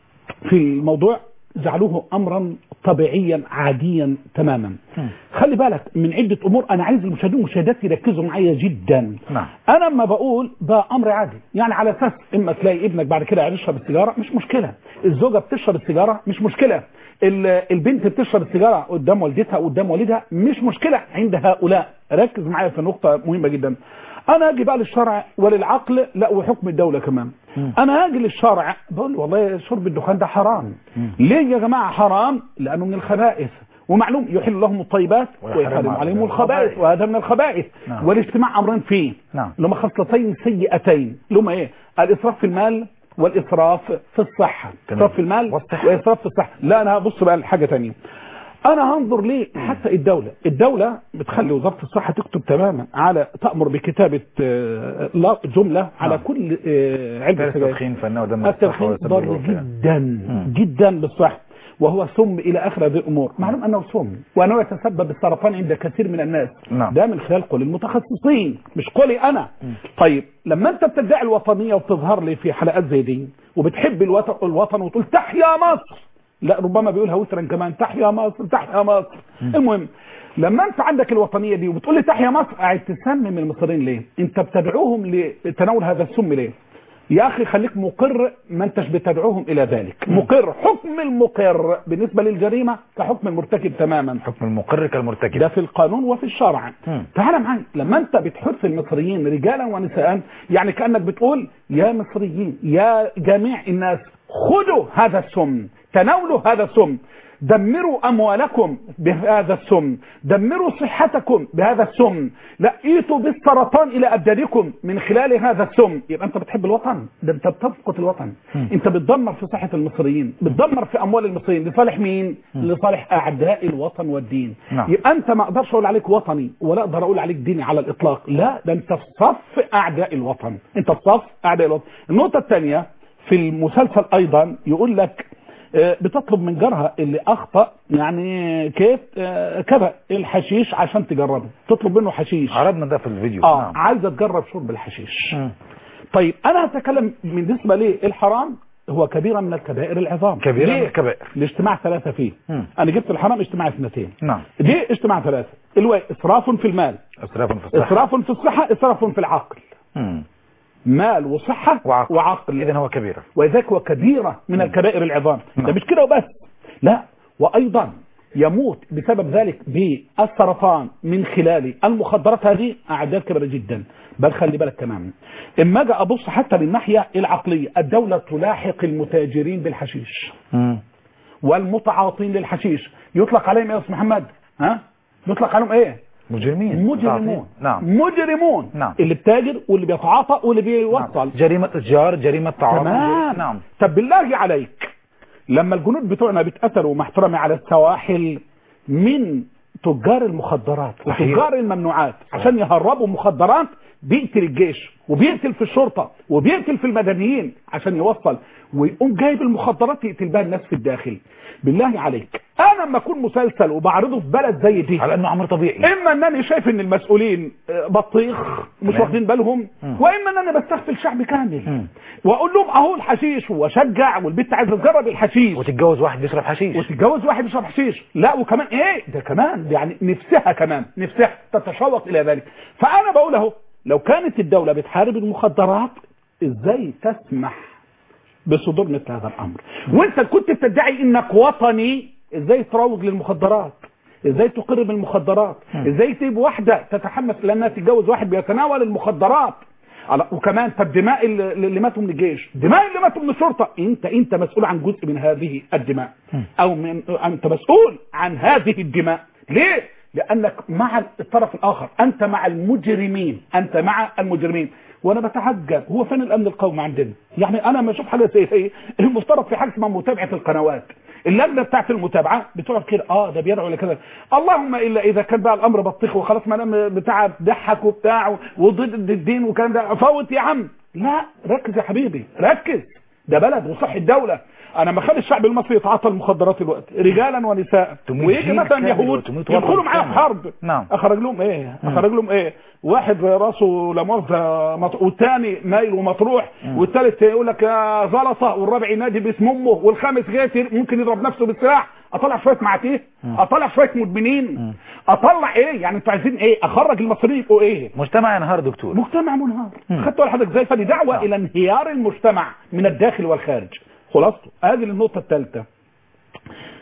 في الموضوع جعلوه امرا طبيعيا عاديا تماما خلي بالك من عدة امور انا عايز المشاهدين والمشاهدات يركزوا معايا جدا نعم. انا لما بقول ده امر عادي يعني على اساس اما تلاقي ابنك بعد كده يشرب السيجاره مش مشكله الزوجه بتشرب السيجاره مش مشكله ال- البنت بتشرب السيجاره قدام والدتها قدام والدها مش مشكله عند هؤلاء ركز معايا في نقطه مهمه جدا انا اجي بقى للشرع وللعقل لا وحكم الدوله كمان انا اجي للشرع بقول له والله شرب الدخان ده حرام ليه يا جماعه حرام لانه من الخبائث ومعلوم يحل لهم الطيبات ويحرم ويحرم عليهم عليهم الخبائث الخبائث. وهذا من الخبائث نعم. والاجتماع امرين فيه نعم. لما خصلتين سيئتين لما ايه الاسراف في المال والاسراف في الصحه تمام. اسراف في المال والصحة. واسراف في الصحه لا انا هبص بقى لحاجه ثانيه انا هنظر ليه حتى الدوله الدوله بتخلي وزاره الصحه تكتب تماما على تامر بكتابه آه، لا- جمله على نعم. كل آه، علبه ثالث سجاير التدخين فانه دم الصحة التدخين ويسبب ضار الوفاة. جدا مم. جدا بالصحة وهو سم الى اخر هذه الامور معلوم انه سم وانه يتسبب بالسرطان عند كثير من الناس نعم. ده من خلال قول المتخصصين مش قولي انا طيب لما انت بتدعي الوطنيه وبتظهر لي في حلقات زي دي وبتحب الوطن, الوطن وتقول تحيا مصر لا ربما بيقولها وترا كمان تحيا مصر تحيا مصر المهم لما انت عندك الوطنيه دي وبتقول لي تحيا مصر قاعد تسمم المصريين ليه انت بتدعوهم لتناول هذا السم ليه يا اخي خليك مقر ما انتش بتدعوهم الى ذلك مقر حكم المقر بالنسبه للجريمه كحكم المرتكب تماما حكم المقر كالمرتكب ده في القانون وفي الشرع مم. تعال معايا لما انت بتحث المصريين رجالا ونساء يعني كانك بتقول يا مصريين يا جميع الناس خذوا هذا السم تناولوا هذا السم دمروا اموالكم بهذا السم دمروا صحتكم بهذا السم لا ايتوا بالسرطان الى ابدانكم من خلال هذا السم يبقى انت بتحب الوطن ده انت بتفقد الوطن انت بتدمر في صحه المصريين بتدمر في اموال المصريين لصالح مين لصالح اعداء الوطن والدين نعم. يبقى انت ما اقدرش اقول عليك وطني ولا اقدر اقول عليك ديني على الاطلاق لا ده انت في صف اعداء الوطن انت في صف اعداء الوطن النقطه الثانيه في المسلسل ايضا يقول لك آه، بتطلب من جارها اللي اخطا يعني كيف آه، كذا الحشيش عشان تجربه تطلب منه حشيش عرضنا ده في الفيديو اه نعم. عايزه تجرب شرب الحشيش مم. طيب انا هتكلم بالنسبه لي الحرام هو كبيره من الكبائر العظام كبيرة ليه؟ من الكبائر. الاجتماع ثلاثه فيه مم. انا جبت الحرام اجتماع اثنتين نعم ليه اجتماع ثلاثه الواء اسراف في المال اسراف في الصحة اسراف في الصحه اسراف في العقل مم. مال وصحه وعقل. وعقل اذا هو كبيرة ولذلك هو كبيرة من الكبائر العظام ده نعم. مش كده وبس لا وأيضا يموت بسبب ذلك بالسرطان من خلال المخدرات هذه أعداد كبيرة جدا بل خلي بالك كمان اما اجي ابص حتى من الناحيه العقليه الدوله تلاحق المتاجرين بالحشيش مم. والمتعاطين للحشيش يطلق عليهم يا استاذ محمد ها يطلق عليهم ايه مجرمين مجرمون نعم مجرمون نعم. اللي بتاجر واللي بيتعاطى واللي بيوصل نعم. جريمة تجار جريمة تعاطي تمام نعم طب بالله عليك لما الجنود بتوعنا بيتقتلوا مع احترامي على السواحل من تجار المخدرات صحيح. وتجار الممنوعات عشان يهربوا مخدرات بيقتل الجيش وبيقتل في الشرطة وبيقتل في المدنيين عشان يوصل ويقوم جايب المخدرات يقتل بها الناس في الداخل بالله عليك انا لما اكون مسلسل وبعرضه في بلد زي دي على انه امر طبيعي اما انني شايف ان المسؤولين آه، بطيخ مش تمام. واخدين بالهم مم. واما ان انا بستغفل شعب كامل مم. واقول لهم اهو الحشيش واشجع والبنت عايزه تجرب الحشيش وتتجوز واحد بيشرب حشيش وتتجوز واحد يشرب حشيش لا وكمان ايه ده كمان ده يعني نفسها كمان نفسها تتشوق الى ذلك فانا بقول اهو لو كانت الدوله بتحارب المخدرات ازاي تسمح بصدور مثل هذا الامر وانت كنت بتدعي انك وطني ازاي تروج للمخدرات ازاي تقر بالمخدرات ازاي تجيب واحده تتحمس لانها تتجوز واحد بيتناول المخدرات على- وكمان طب دماء اللي اللي ماتوا من الجيش دماء اللي ماتوا من الشرطه انت انت مسؤول عن جزء من هذه الدماء او من انت مسؤول عن هذه الدماء ليه لانك مع الطرف الاخر انت مع المجرمين انت مع المجرمين وانا بتعجب هو فين الامن القومي عندنا يعني انا ما اشوف حاجه زي دي المفترض في حاجه اسمها متابعه القنوات اللجنه بتاعت المتابعه بتقعد كده اه ده بيدعو لكذا اللهم الا اذا كان بقى الامر بطيخ وخلاص ما دام بتاع ضحك وبتاع وضد الدين وكان ده فوت يا عم لا ركز يا حبيبي ركز ده بلد وصح الدوله انا ما خلي الشعب المصري يتعاطى المخدرات الوقت رجالا ونساء تموت ويجي جيل مثلا كامل يهود وتموت يدخلوا وطن معايا في كامل. حرب نعم. اخرج لهم ايه اخرج لهم ايه واحد راسه لا مؤاخذه مط- والثاني مايل ومطروح والثالث يقول لك يا زلطه والرابع ينادي باسم امه والخامس جاي يت- ممكن يضرب نفسه بالسلاح اطلع شويه معاتيه اطلع شويه مدمنين اطلع ايه يعني انتوا عايزين ايه اخرج المصريين يبقوا ايه مجتمع ينهار دكتور مجتمع منهار خدتوا على حضرتك زي فدي دعوه نعم. الى انهيار المجتمع من الداخل والخارج خلاصته هذه النقطه الثالثه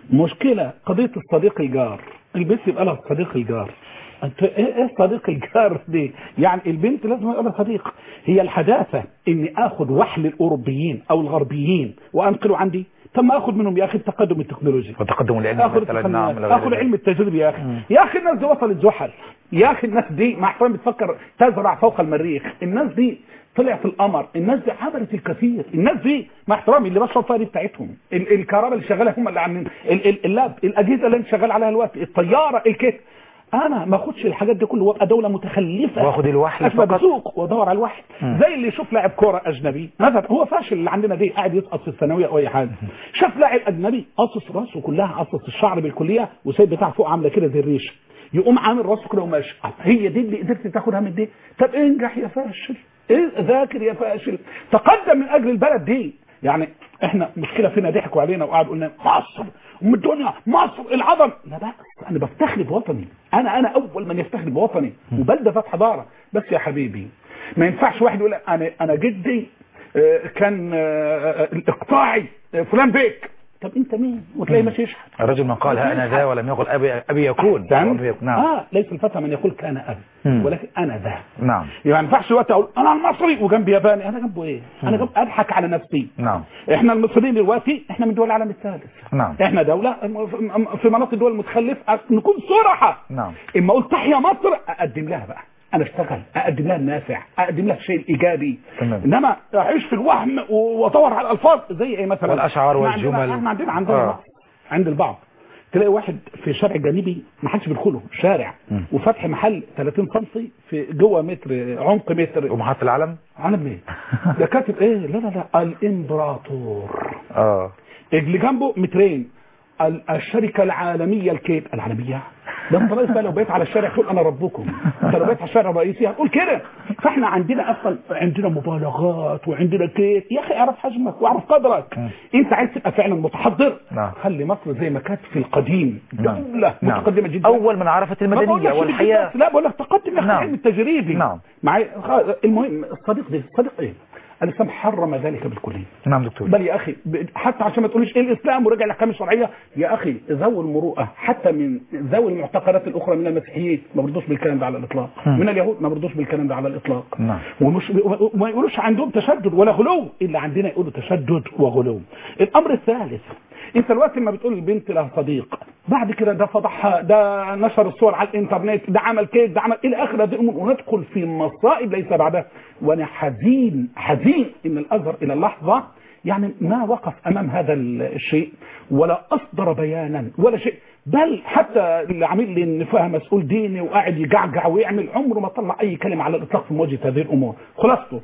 مشكلة قضية الصديق الجار البنت يبقى لها صديق الجار انت ايه ايه صديق الجار دي يعني البنت لازم يبقى لها صديق هي الحداثة اني اخذ وحل الاوروبيين او الغربيين وانقله عندي طب ما اخذ منهم يا اخي التقدم التكنولوجي وتقدم العلم اخذ مثلا التقنيات، نعم إلى غير اخذ ذلك. علم التجريب يا اخي يا اخي الناس دي وصلت زحل يا اخي الناس دي مع احترامي بتفكر تزرع فوق المريخ الناس دي طلع في القمر الناس دي عملت الكثير الناس دي مع احترامي اللي بشرب فيها دي بتاعتهم ال- الكهرباء اللي شغاله هم اللي عاملين ال- ال- اللاب الاجهزه اللي انت شغال عليها دلوقتي الطياره الكيت انا ما اخدش الحاجات دي كله وابقى دوله متخلفه واخد الوحل اشبه فقط. بسوق وادور على الوحل مم. زي اللي يشوف لاعب كوره اجنبي مثلا هو فاشل اللي عندنا دي قاعد يسقط في الثانويه او اي حاجه شاف لاعب اجنبي قصص راسه كلها قصص الشعر بالكليه وسايب بتاع فوق عامله كده زي الريشه يقوم عامل راسه كده وماشي هي دي اللي قدرت تاخدها من دي طب انجح يا فاشل إيه ذاكر يا فاشل تقدم من اجل البلد دي يعني احنا مشكله فينا ضحكوا علينا وقعدوا قلنا مصر ام الدنيا مصر العظم لا بأس انا بفتخر بوطني انا انا اول من يفتخر بوطني وبلده ذات حضاره بس يا حبيبي ما ينفعش واحد يقول انا انا جدي آه، كان آه، الاقطاعي آه، فلان بيك طب انت مين وتلاقي ماشي يشحت الرجل من قال ها انا ذا ولم يقل ابي ابي يكون أحسن. أبي يكون. نعم اه ليس الفتى من يقول كان ابي مم. ولكن انا ذا نعم يعني ما ينفعش وقت اقول انا المصري وجنبي ياباني انا جنبه ايه انا جنب اضحك على نفسي نعم احنا المصريين دلوقتي احنا من دول العالم الثالث نعم احنا دولة في مناطق الدول المتخلفة نكون صراحة نعم اما اقول تحيا مصر اقدم لها بقى انا اشتغل اقدم لها النافع اقدم لها الشيء الايجابي تمام. انما اعيش في الوهم وادور على الالفاظ زي ايه مثلا والأشعار إحنا عندنا- والجمل. احنا عندنا عندنا آه. بعض. عند البعض تلاقي واحد في شارع جانبي ما حدش بيدخله شارع مم. وفتح محل 30 سم في جوه متر عمق متر ومحط العلم عالم ليه ده كاتب ايه لا لا لا الامبراطور اه اللي جنبه مترين ال- الشركة العالمية الكيت العالمية ده انت رئيس بقى لو بقيت على الشارع تقول انا ربكم انت لو بقيت على الشارع الرئيسي هتقول كده فاحنا عندنا اصلا عندنا مبالغات وعندنا كيت يا اخي اعرف حجمك واعرف قدرك م. انت عايز تبقى فعلا متحضر نعم. خلي مصر زي ما كانت في القديم نعم. دولة نعم. متقدمة جدا اول من عرفت ما بقولكش المدنيه دي والحياه بس، لا بقول لك تقدم يا اخي نعم. العلم التجريبي نعم. معايا خ- المهم الصديق ده صديق ايه الاسلام حرم ذلك بالكليه نعم دكتور بل يا اخي ب- حتى عشان ما تقوليش ايه الاسلام ورجع الاحكام الشرعيه يا اخي ذوي المروءه حتى من ذوي المعتقدات الاخرى من المسيحيين ما برضوش بالكلام ده على الاطلاق مم. من اليهود ما برضوش بالكلام ده على الاطلاق نعم. ومش وما يقولوش عندهم تشدد ولا غلو الا عندنا يقولوا تشدد وغلو الامر الثالث انت الوقت لما بتقول البنت لها صديق بعد كده ده فضحها ده نشر الصور على الانترنت ده عمل كده ده عمل الى اخره دي الامور وندخل في مصائب ليس بعدها وانا حزين حزين ان الازهر الى اللحظه يعني ما وقف امام هذا ال- الشيء ولا اصدر بيانا ولا شيء بل حتى اللي عامل لي ان فيها مسؤول ديني وقاعد يجعجع ويعمل عمره ما طلع اي كلمه على الاطلاق في مواجهه هذه الامور خلاصته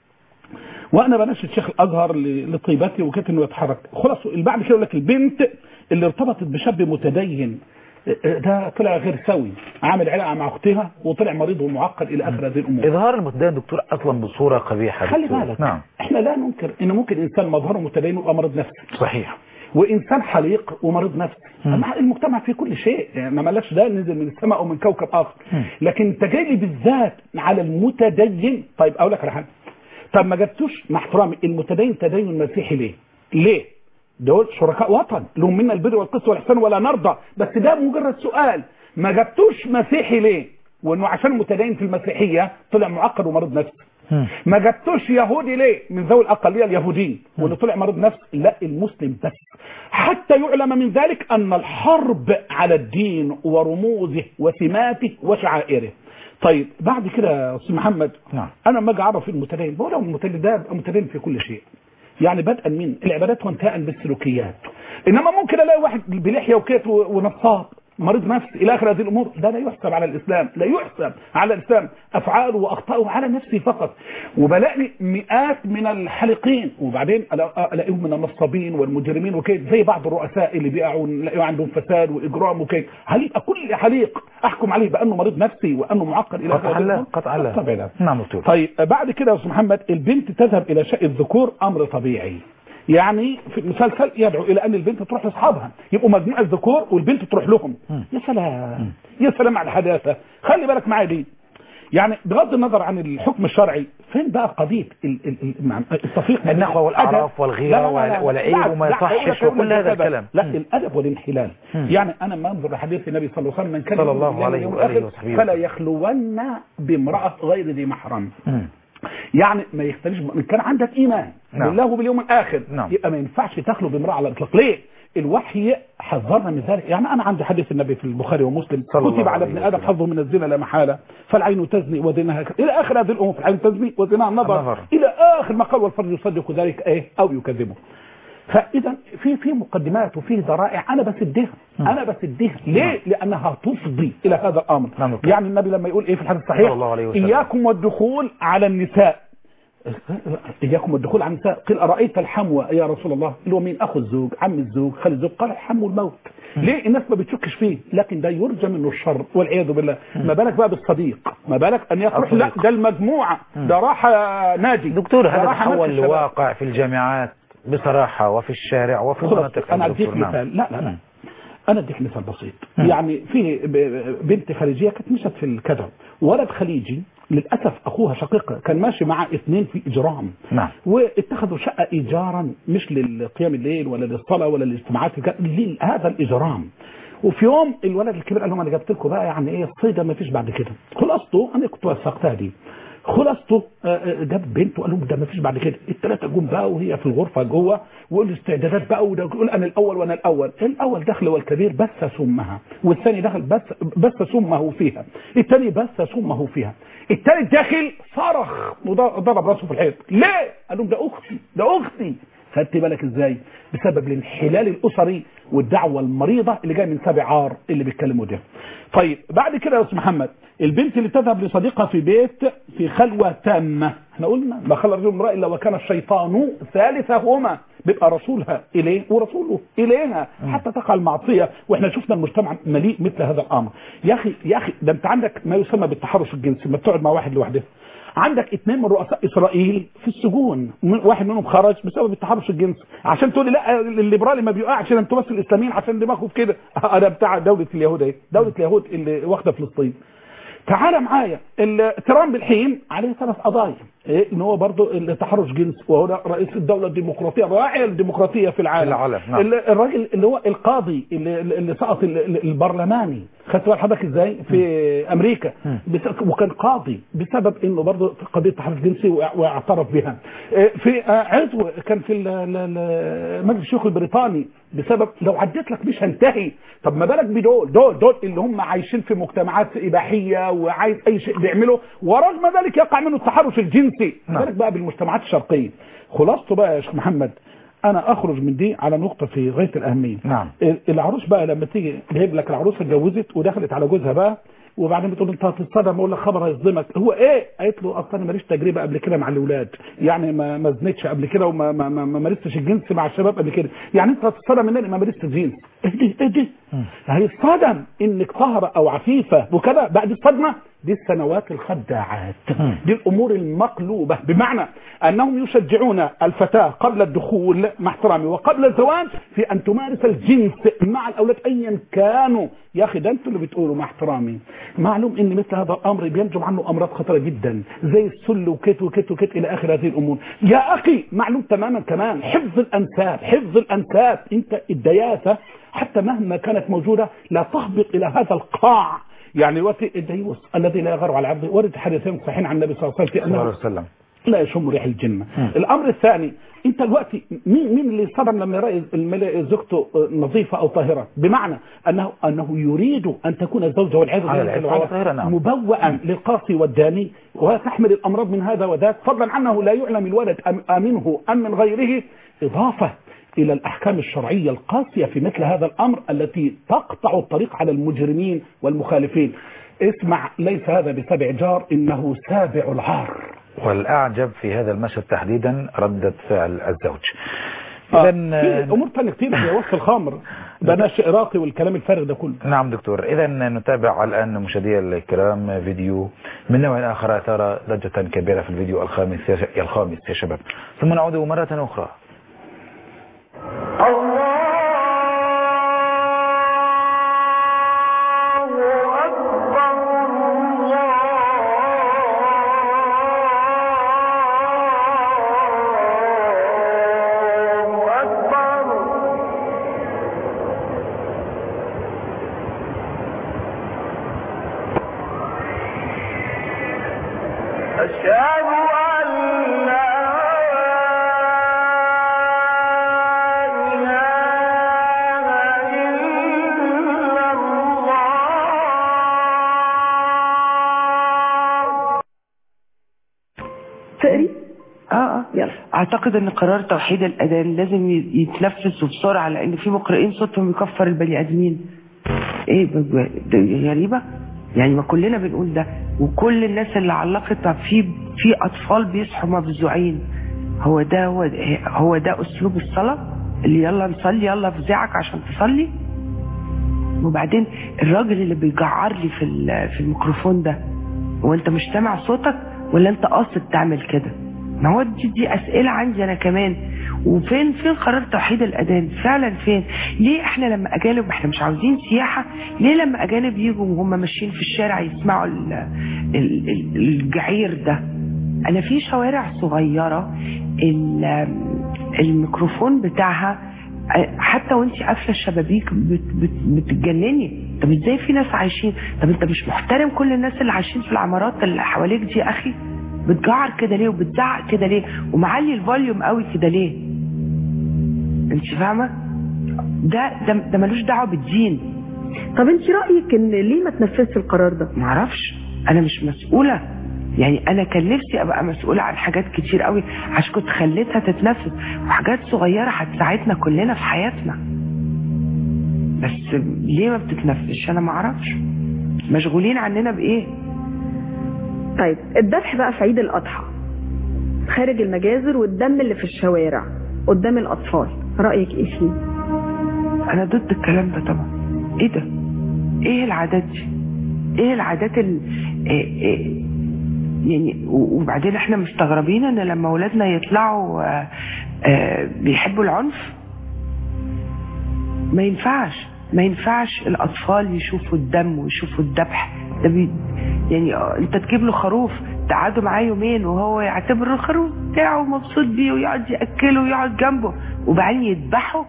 وانا بناشد شيخ الازهر ل- لطيبتي وكنت انه يتحرك خلاص اللي بعد كده يقول لك البنت اللي ارتبطت بشاب متدين ده طلع غير سوي عامل علاقه مع اختها وطلع مريض ومعقد الى اخر هذه الامور اظهار المتدين دكتور اصلا بصوره قبيحه خلي دكتور. بالك نعم احنا لا ننكر ان ممكن انسان مظهره متدين يبقى مريض نفسي صحيح وانسان حليق ومريض نفسي أما المجتمع فيه كل شيء يعني ما ملاش ده نزل من السماء او من كوكب اخر مم. لكن انت جاي لي بالذات على المتدين طيب اقول لك على حاجه طب ما جبتوش مع احترامي المتدين تدين مسيحي ليه؟ ليه؟ دول شركاء وطن لهم منا البر والقسط والاحسان ولا نرضى بس ده مجرد سؤال ما جبتوش مسيحي ليه؟ وانه عشان متدين في المسيحيه طلع معقد ومريض نفسي مم. ما جبتوش يهودي ليه من ذوي الاقليه اليهوديين واللي طلع مريض نفس لا المسلم بس حتى يعلم من ذلك ان الحرب على الدين ورموزه وسماته وشعائره طيب بعد كده يا استاذ محمد نعم. انا لما اجي اعرف المتدين بقول لهم المتدين ده يبقى متدين في كل شيء يعني بدءا من العبادات وانتهاء بالسلوكيات انما ممكن الاقي واحد بلحيه وكيت و- ونصاب مريض نفسي الى اخر هذه الامور ده لا يحسب على الاسلام لا يحسب على الاسلام افعاله واخطائه على نفسه فقط وبلاقي مئات من الحلقين وبعدين ألا- الاقيهم من النصابين والمجرمين وكيت زي بعض الرؤساء اللي بيقعوا نلاقيهم عندهم فساد واجرام وكيت هل يبقى كل حليق احكم عليه بانه مريض نفسي وانه معقد الى اخر قطعا هذه لا الامور قطعا لا طبعا لا. نعم دكتور طيب بعد كده يا استاذ محمد البنت تذهب الى شأن الذكور امر طبيعي يعني في المسلسل يدعو الى ان البنت تروح لاصحابها يبقوا مجموعه ذكور والبنت تروح لهم مم. يا سلام يا سلام على الحداثه خلي بالك معايا دي يعني بغض النظر عن الحكم الشرعي فين بقى قضيه ال- ال- ال- مع- التفريق بين النخوة الأدب- والأعراف والغيرة لا- لا- لا- لا. والعيب لا- وما لا، يصحش أقول لك- أقول وكل لك هذا الأدب. الكلام. لا مم. الادب والانحلال مم. يعني انا ما انظر لحديث النبي صلى الله عليه وسلم من كان صلى يؤمن الله بالله عليه واليوم وآله الآخر وصحبه فلا وسلم. يخلون بامراه غير ذي محرم مم. يعني ما يختلفش ان كان عندك ايمان نعم. بالله وباليوم الاخر نعم. يبقى ما ينفعش تخلو بامراه على الاطلاق ليه الوحي حذرنا من ذلك يعني انا عندي حديث النبي في البخاري ومسلم صلى الله كتب على عليه ابن ادم وسلم. حظه من الزنا لا محاله فالعين تزني وزناها ك- الى اخر هذه الامور فالعين تزني وزناها النظر, النظر. الى اخر ما قال والفرج يصدق ذلك ايه او يكذبه فاذا في في مقدمات وفي ذرائع انا بسدها انا بسدها ليه لانها تفضي الى هذا الامر نعم دكتور. يعني النبي لما يقول ايه في الحديث صلى الصحيح الله عليه وسلم. اياكم والدخول على النساء إياكم الدخول على النساء قيل أرأيت الحموى يا رسول الله اللي هو مين أخو الزوج عم الزوج خالد الزوج قال الحمو الموت ليه الناس ما بتشكش فيه لكن ده يرجى منه الشر والعياذ بالله ما بالك بقى بالصديق ما بالك أن يصلح لا الصديق. ده المجموعة ده راح نادي دكتور ده هذا راح تحول مركز شباب. لواقع في الجامعات بصراحة وفي الشارع وفي خلاص المناطق انا يا اديك دكتور. نعم. مثال لا لا لا مم. انا اديك مثال بسيط مم. يعني في ب- ب- بنت خليجيه كانت مشت في الكذا ولد خليجي للاسف اخوها شقيق كان ماشي مع اثنين في اجرام نعم. واتخذوا شقه ايجارا مش للقيام الليل ولا للصلاه ولا للاجتماعات الك- لهذا الاجرام وفي يوم الولد الكبير قال لهم انا جبت لكم بقى يعني ايه الصيده ما فيش بعد كده خلاصته انا كنت وثقتها دي خلاصته آه، آه، جاب بنت وقال لهم ده ما فيش بعد كده الثلاثه جم بقى وهي في الغرفه جوه ويقول الاستعدادات بقى وده يقول انا الاول وانا الاول الاول دخل والكبير بث سمها والثاني دخل بث بث سمه فيها الثاني بث سمه فيها الثالث داخل صرخ وضرب راسه في الحيط ليه قال لهم ده اختي ده اختي خدت بالك ازاي بسبب الانحلال الاسري والدعوه المريضه اللي جايه من سابع عار اللي بيتكلموا ده طيب بعد كده يا استاذ محمد البنت اللي تذهب لصديقها في بيت في خلوه تامه احنا قلنا ما خلى الرجل امراه الا وكان الشيطان ثالثهما بيبقى رسولها اليه ورسوله اليها حتى تقع المعصيه واحنا شفنا المجتمع مليء مثل هذا الامر يا اخي يا اخي ده انت عندك ما يسمى بالتحرش الجنسي لما بتقعد مع واحد لوحده عندك اثنين من رؤساء اسرائيل في السجون من- واحد منهم خرج بسبب التحرش الجنسي عشان تقول لي لا الليبرالي ما بيقعش ده انتوا بس الاسلاميين عشان دماغه في كده انا بتاع دوله اليهود اهي دوله اليهود اللي واخده فلسطين تعال معايا ال- ترامب الحين عليه ثلاث قضايا إيه ان هو برضه التحرش جنسي وهو ده رئيس الدوله الديمقراطيه راعي الديمقراطيه في العالم, في العالم، نعم. ال- الراجل اللي هو القاضي اللي, اللي سقط ال- ال- البرلماني خدت بال حضرتك ازاي في امريكا بس- وكان قاضي بسبب انه برضه قضيه تحرش جنسي وع- واعترف بها إيه، في آه، عضو كان في ال- ال- ال- مجلس الشيوخ البريطاني بسبب لو عديت لك مش هنتهي طب ما بالك بدول دول دول اللي هم عايشين في مجتمعات اباحيه وعايز اي شيء بيعمله ورغم ذلك يقع منه التحرش الجنسي نعم. بالك بقى بالمجتمعات الشرقيه خلاصته بقى يا شيخ محمد انا اخرج من دي على نقطه في غايه الاهميه نعم. ال- العروس بقى لما تيجي جايب لك العروسه اتجوزت ودخلت على جوزها بقى وبعدين بتقول انت هتتصدم اقول لك خبر هيصدمك هو ايه قالت له اصلا انا ماليش تجربه قبل كده مع الاولاد يعني ما ما زنتش قبل كده وما ما ما ما مارستش الجنس مع الشباب قبل كده يعني انت هتتصدم ان انا ما مارست الجنس ايه دي ايه دي هيصطدم انك طاهره او عفيفه وكذا بعد الصدمه دي السنوات الخداعات دي الامور المقلوبه بمعنى انهم يشجعون الفتاه قبل الدخول مع احترامي وقبل الزواج في ان تمارس الجنس مع الاولاد ايا كانوا يا اخي ده انتوا اللي بتقولوا مع احترامي معلوم ان مثل هذا الامر بينجم عنه امراض خطره جدا زي السل وكت وكت وكت الى اخر هذه الامور يا اخي معلوم تماما كمان حفظ الانساب حفظ الانساب انت الدياثه حتى مهما كانت موجوده لا تهبط الى هذا القاع يعني وقت الديوس الذي لا يغار على عبده ورد حديثين صحيحين عن النبي صلى الله عليه وسلم في صلى الله انه عليه وسلم لا يشم ريح الجنة الأمر الثاني أنت دلوقتي مين مين اللي صدم لما يرى الملا- زوجته نظيفة أو طاهرة بمعنى أنه أنه يريد أن تكون الزوجة والعياذ على بالله العفة جل وعلا والطهارة، نعم. مبوأا للقاسي والداني وتحمل الأمراض من هذا وذاك فضلا عنه لا يعلم الولد أم أمنه أم من غيره إضافة إلى الأحكام الشرعية القاسية في مثل هذا الأمر التي تقطع الطريق على المجرمين والمخالفين اسمع ليس هذا بسبع جار إنه سابع العار والأعجب في هذا المشهد تحديدا ردة فعل الزوج إذا إذا في امور ثانيه كتير زي وصف الخمر ده نشء راقي والكلام الفارغ ده كله نعم دكتور إذا نتابع الآن مشاهدي الكرام فيديو من نوع آخر أثار ضجة كبيرة في الفيديو الخامس يا الخامس يا شباب ثم نعود مرة أخرى الله أكبر الله اعتقد ان قرار توحيد الاذان لازم ي- يتنفذ وبسرعه لان في مقرئين صوتهم يكفر البني ادمين ايه ب- ب- ده غريبه يعني ما كلنا بنقول ده وكل الناس اللي علقت طب في في اطفال بيصحوا مفزوعين هو ده هو ده, هو ده اسلوب الصلاه اللي يلا نصلي يلا افزعك عشان تصلي وبعدين الراجل اللي بيجعر لي في ال- في الميكروفون ده هو انت مش سامع صوتك ولا انت قاصد تعمل كده ما هو دي, دي اسئله عندي انا كمان وفين فين قرار توحيد الاذان فعلا فين ليه احنا لما اجانب احنا مش عاوزين سياحه ليه لما اجانب يجوا وهم ماشيين في الشارع يسمعوا ال ال ال الجعير ده انا في شوارع صغيره ال- الميكروفون بتاعها حتى وانت قافله الشبابيك بت بت بتتجنني طب ازاي في ناس عايشين طب انت مش محترم كل الناس اللي عايشين في العمارات اللي حواليك دي يا اخي بتجعر كده ليه وبتزعق كده ليه ومعلي الفوليوم قوي كده ليه انت فاهمه ده ده, ده ملوش دعوه بالدين طب انت رايك ان ليه ما تنفذش القرار ده معرفش انا مش مسؤوله يعني انا كان نفسي ابقى مسؤوله عن حاجات كتير قوي عشان كنت خليتها تتنفذ وحاجات صغيره هتساعدنا كلنا في حياتنا بس ليه ما بتتنفذش انا معرفش مشغولين عننا بايه طيب الذبح بقى في عيد الاضحى خارج المجازر والدم اللي في الشوارع قدام الاطفال رايك ايه فيه انا ضد الكلام ده طبعا ايه ده ايه العادات دي ايه العادات ال... إيه إيه يعني و- وبعدين احنا مستغربين ان لما اولادنا يطلعوا آه، آه، بيحبوا العنف ما ينفعش ما ينفعش الاطفال يشوفوا الدم ويشوفوا الذبح ده بي يعني آه، انت تجيب له خروف تقعدوا معاه يومين وهو يعتبر الخروف بتاعه مبسوط بيه ويقعد ياكله ويقعد جنبه وبعدين يذبحه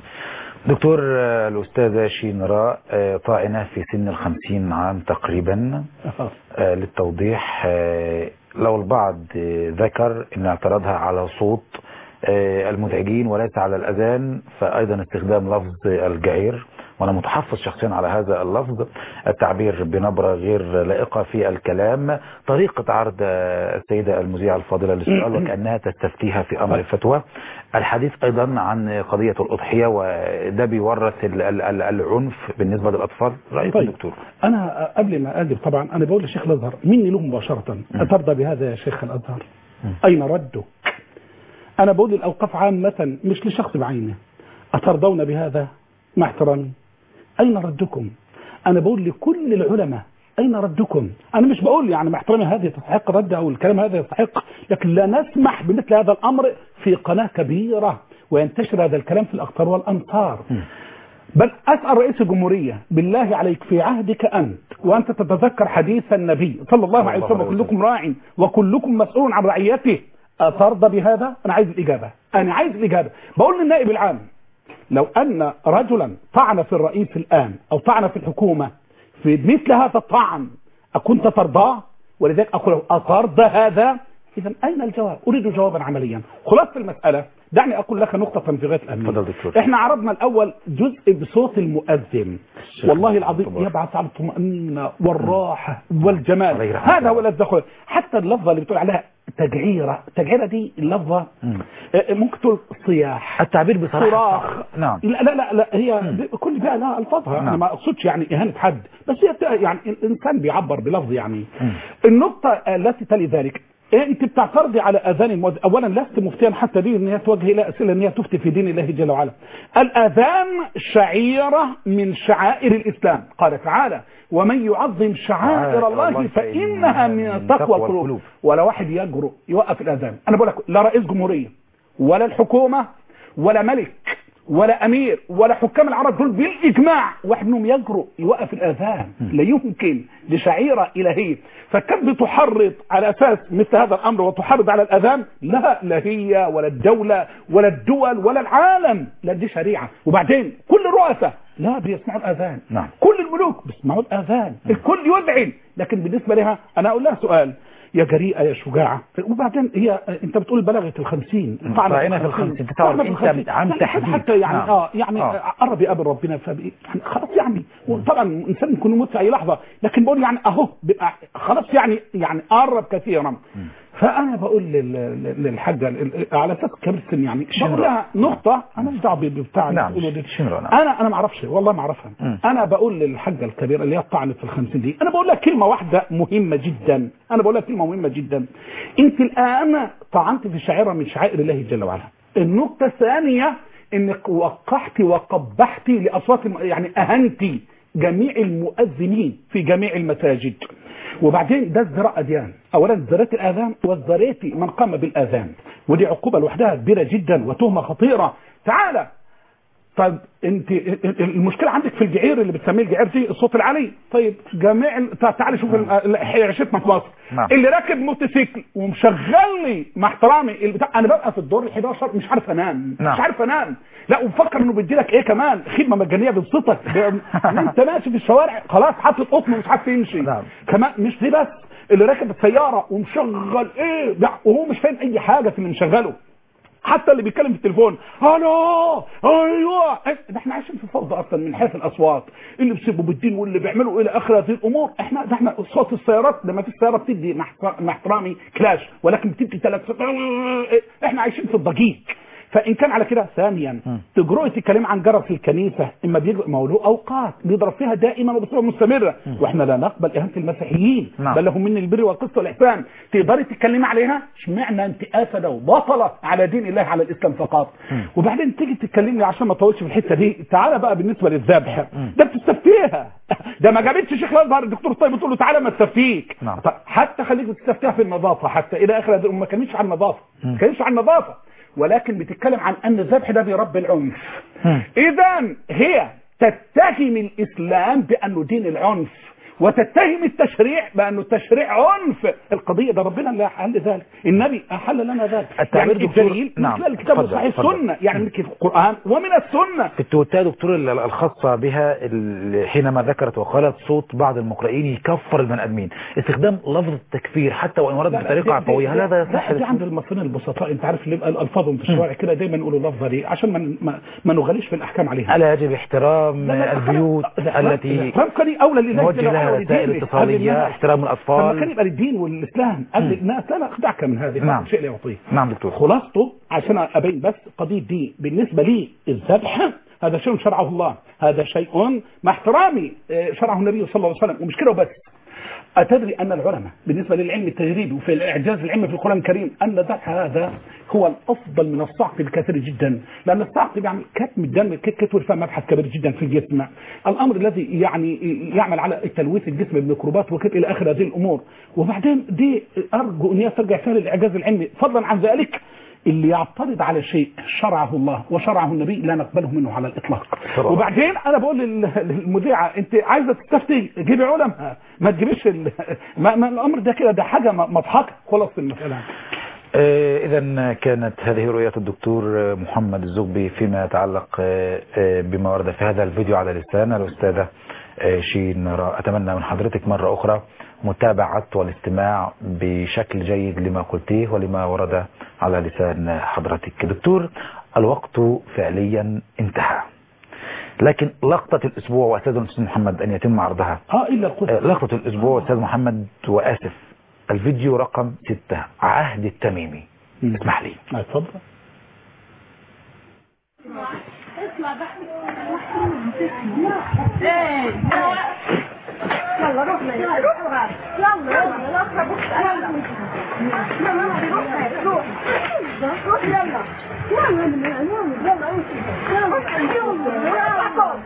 دكتور آه، الأستاذة شينراء آه، طاعنة في سن الخمسين عام تقريبا آه، للتوضيح آه، لو البعض آه، ذكر أن اعتراضها على صوت آه، المزعجين وليس على الأذان فأيضا استخدام لفظ الجعير وأنا متحفظ شخصيا على هذا اللفظ التعبير بنبرة غير لائقة في الكلام طريقة عرض آه، السيدة المذيعة الفاضلة للسؤال وكأنها تستفتيها في أمر الفتوى الحديث أيضا عن قضية الأضحية وده بيورث ال- ال- ال- العنف بالنسبة للأطفال رأيك طيب. دكتور انا قبل ما اجب طبعا انا بقول للشيخ الازهر مني له مباشره اترضى بهذا يا شيخ الازهر اين ردك انا بقول للاوقاف عامه مش لشخص بعينه اترضون بهذا مع احترامي اين ردكم انا بقول لكل العلماء اين ردكم انا مش بقول يعني مع احترامي هذه تستحق رد او الكلام هذا يستحق لكن لا نسمح بمثل هذا الامر في قناه كبيره وينتشر هذا الكلام في الاقطار والامصار بل أسأل رئيس الجمهورية بالله عليك في عهدك أنت وأنت تتذكر حديث النبي صلى الله عليه وسلم وكلكم راع وكلكم مسؤول عن رعيته أترضى بهذا؟ أنا عايز الإجابة أنا عايز الإجابة بقول للنائب العام لو أن رجلا طعن في الرئيس الآن أو طعن في الحكومة في مثل هذا الطعن أكنت ترضاه؟ ولذلك أقول أترضى هذا؟ إذا أين الجواب؟ أريد جوابا عمليا خلاصة المسألة دعني أقول لك نقطة في غاية الأهمية تفضل دكتور. احنا عرضنا الاول جزء بصوت المؤذن والله العظيم يبعث على الطمأنينة والراحة والجمال عليه رحمة هذا الله. هو الذي دخل حتى اللفظة اللي بتقول عليها تجعيرة التجعيرة دي اللفظة مم. آه، ممكن تقول صياح التعبير بصراحة صراخ صح. نعم لا لا لا, لا هي ب- كل بيئة لها ألفاظها أنا نعم. ما أقصدش يعني إهانة حد بس هي بت- يعني الإنسان بيعبر بلفظ يعني مم. النقطة التي تلي ذلك إيه انت بتعترضي على اذان المؤذن اولا لست مفتيا حتى دي ان هي توجه الى اسئله ان هي تفتي في دين الله جل وعلا الاذان شعيره من شعائر الاسلام قال تعالى ومن يعظم شعائر شعائر الله الله فانها من تقوى القلوب ولا واحد يجرؤ يوقف الاذان انا بقول لك لا رئيس جمهوريه ولا الحكومه ولا ملك ولا امير ولا حكام العرب دول بالاجماع واحد منهم يجرؤ يوقف الاذان لا يمكن لشعيره الهيه فكانت بتحرض على اساس مثل هذا الامر وتحرض على الاذان لا لا هي ولا الدوله ولا الدول ولا العالم لا دي شريعه وبعدين كل الرؤساء لا بيسمعوا الاذان نعم. كل الملوك بيسمعوا الاذان الكل يدعي لكن بالنسبه لها انا اقول لها سؤال يا جريئة يا شجاعة وبعدين هي انت بتقول بلغت الخمسين طعنت طعنة في الخمسين. تتصور طعنة في انت الخمسين. عم يعني تحديد. حتى يعني نعم. اه يعني آه. آه. قرب يقابل ربنا فبقى يعني خلاص يعني طبعا الانسان يكون يموت في اي لحظه لكن بقول يعني اهو بيبقى خلاص يعني يعني قرب كثيرا فانا بقول لل- لل- للحاجه ال- على اساس كبير السن يعني بقول لها نقطه انا مش دعوه بتاع نعم، اللي بتقوله دي. شنو نعم. انا انا ما اعرفش والله ما اعرفها مم. انا بقول للحاجه الكبيره اللي هي طعنت في الخمسين دي انا بقول لها كلمه واحده مهمه جدا انا بقول لها كلمه مهمه جدا انت الان طعنت في شعيره من شعائر الله جل وعلا النقطه الثانيه انك وقحتي وقبحتي لاصوات الم- يعني اهنتي جميع المؤذنين في جميع المساجد وبعدين ده ازدراء اديان اولا ازدريت الاذان وازدريت من قام بالاذان ودي عقوبه لوحدها كبيره جدا وتهمه خطيره تعالى طيب انت المشكله عندك في الجعير اللي بتسميه الجعير دي الصوت العالي طيب جميع ال- تع- تعالي شوف ال- ال- عيشتنا في مصر نعم. اللي راكب موتوسيكل ومشغلني مع احترامي البتاع انا ببقى في الدور ال 11 مش عارف انام نعم. مش عارف انام لا ومفكر انه بيدي لك ايه كمان خدمه مجانيه بيبسطك ب- انت ماشي في الشوارع خلاص حاطط قطن ومش عارف يمشي نعم. كمان مش دي بس اللي راكب السياره ومشغل ايه ده وهو مش فاهم اي حاجه في اللي مشغله حتى اللي بيتكلم في التليفون الو ايوه إيه، ده احنا عايشين في فوضى اصلا من حيث الاصوات اللي بيسبوا بالدين واللي بيعملوا الى اخر هذه الامور احنا ده احنا صوت السيارات لما في السياره بتدي مع احترا- مع احترامي كلاش ولكن بتدي ثلاث احنا عايشين في الضجيج فان كان على كده ثانيا تجرؤي تتكلم عن جرس الكنيسه اما بيجي ما هو له اوقات بيضرب فيها دائما وبصفه مستمره واحنا لا نقبل اهانه المسيحيين نعم. بل لهم من البر والقسط والاحسان تقدري تتكلمي عليها اشمعنى انت اسده وبطله على دين الله على الاسلام فقط وبعدين تيجي تتكلمي عشان ما اطولش في الحته دي تعالى بقى بالنسبه للذبح ده بتستفتيها ده ما جابتش شيخ الازهر الدكتور طيب بتقول له تعالى ما تستفتيك نعم. طب حتى خليك بتستفتيها في النظافه حتى الى اخر هذه ما كانتش عن النظافه ما كانتش عن النظافه ولكن بتتكلم عن ان الذبح ده بيربي العنف اذا هي تتهم الاسلام بانه دين العنف وتتهم التشريع بانه التشريع عنف القضيه ده ربنا اللي احل ذلك النبي احل لنا ذلك التعبير يعني دكتور- الدليل من نعم. خلال الكتاب اتفضل، الصحيح اتفضل. السنه يعني من القران ومن السنه في التويتات دكتور ال- الخاصة بها ال- حينما ذكرت وقالت صوت بعض المقرئين يكفر البني ادمين استخدام لفظ التكفير حتى وان ورد لا، لا، بطريقة دي- عفوية هل دي- هذا لا، يصح دي عند المصريين البسطاء انت عارف اللي يبقى الفاظهم في الشوارع كده دايما يقولوا اللفظه دي عشان ما ما, ما نغليش في الاحكام عليها ألا يجب احترام لا، لا، لا، البيوت لا، التي الاحترام كان اولى لله نوجه جل وعلا لها ولدينه. رسائل هذه اتصالية المنهج. احترام لما كان الأطفال يبقى للدين والاسلام قبل الناس لا لا اخدعك من هذه نعم. هذا شيء لا يعطيه نعم دكتور خلاصته عشان ابين بس قضيه دي بالنسبه لي الذبح هذا شيء شرعه الله هذا شيء مع احترامي آه، شرعه النبي صلى الله عليه وسلم ومش كده وبس أتدري أن العلماء بالنسبة للعلم التجريبي وفي الإعجاز العلمي في القرآن الكريم أن الذبح هذا هو الأفضل من الصعق بكثير جدا لأن الصعق بيعمل كتم الدم كتور فيها مبحث كبير جدا في الجسم الأمر الذي يعني يعمل على تلويث الجسم بالميكروبات وكيف إلى آخر هذه الأمور وبعدين دي أرجو أن هي ترجع فيها للإعجاز العلمي فضلا عن ذلك اللي يعترض على شيء شرعه الله وشرعه النبي لا نقبله منه على الاطلاق طبعا. وبعدين انا بقول لل- للمذيعه انت عايزه تستفتي جيبي علماء ما تجيبيش ال... ما... ما الامر ده كده ده حاجه م- مضحكه خلاص المساله إذا كانت هذه رؤية الدكتور آه، محمد الزغبي فيما يتعلق آه، آه، بما ورد في هذا الفيديو على لسان الأستاذة آه، شين را- أتمنى من حضرتك مرة أخرى متابعة والاستماع بشكل جيد لما قلتيه ولما ورد على لسان حضرتك دكتور الوقت فعليا انتهى لكن لقطة الأسبوع وأستاذ الأستاذ محمد أن يتم عرضها اه الا القدس آه، لقطة الأسبوع أستاذ محمد وآسف الفيديو رقم ستة عهد التميمي مم. اسمح لي آه، اتفضل يلا روح يلا روح غار يلا يلا لا تروح يلا لا ما روح روح روح يلا يلا يلا يلا يلا يلا يلا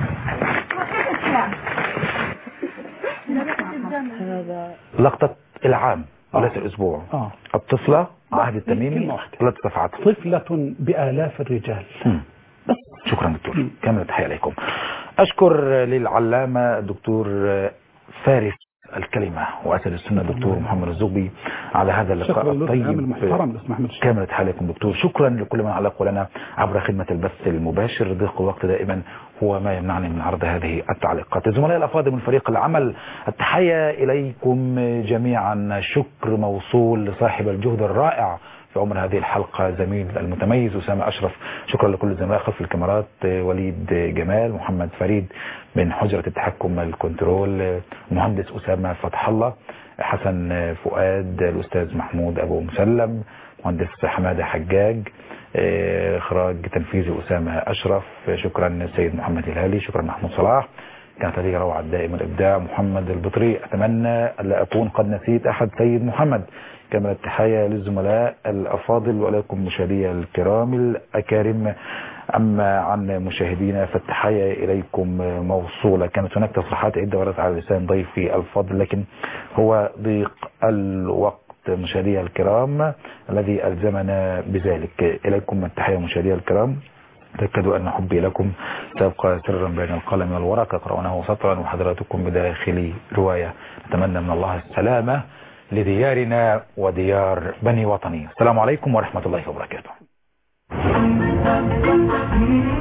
لقطة العام وليس آه. الأسبوع اه الطفلة عهد كلمة التميمي واحدة. التي دفعت طفله بالاف الرجال مم. شكرا دكتور كامل التحية عليكم أشكر للعلامة الدكتور فارس الكلمة وأسد السنة الدكتور محمد الزغبي على هذا اللقاء شكرا له الطيب المحترم اللي اسمه احمد الشيخ. كامل التحية عليكم دكتور شكرا لكل من علق لنا عبر خدمة البث المباشر ضيق الوقت دائما هو ما يمنعني من عرض هذه التعليقات الزملاء الأفاضل من فريق العمل التحية إليكم جميعا شكر موصول لصاحب الجهد الرائع في عمر هذه الحلقة زميل المتميز أسامة أشرف شكرا لكل الزملاء خلف الكاميرات وليد جمال محمد فريد من حجرة التحكم الكنترول مهندس أسامة فتح الله حسن فؤاد الأستاذ محمود أبو مسلم مهندس حمادة حجاج آه، إخراج تنفيذي أسامة أشرف شكرا سيد محمد الهالي شكرا محمود صلاح كانت هذه روعة دائما الإبداع محمد البطري أتمنى ألا أكون قد نسيت أحد سيد محمد كما التحية للزملاء الأفاضل ولكم مشاهدي الكرام الأكارم أما عن مشاهدينا فالتحية إليكم موصولة كانت هناك تصريحات عدة وردت على لسان ضيفي الفضل لكن هو ضيق الوقت مشاهدي الكرام الذي ألزمنا بذلك إليكم التحية مشاهدي الكرام تأكدوا أن حبي لكم سيبقى سرا بين القلم والورق قرأناه سطرا وحضراتكم بداخل رواية نتمنى من الله السلامة لديارنا وديار بني وطني السلام عليكم ورحمة الله وبركاته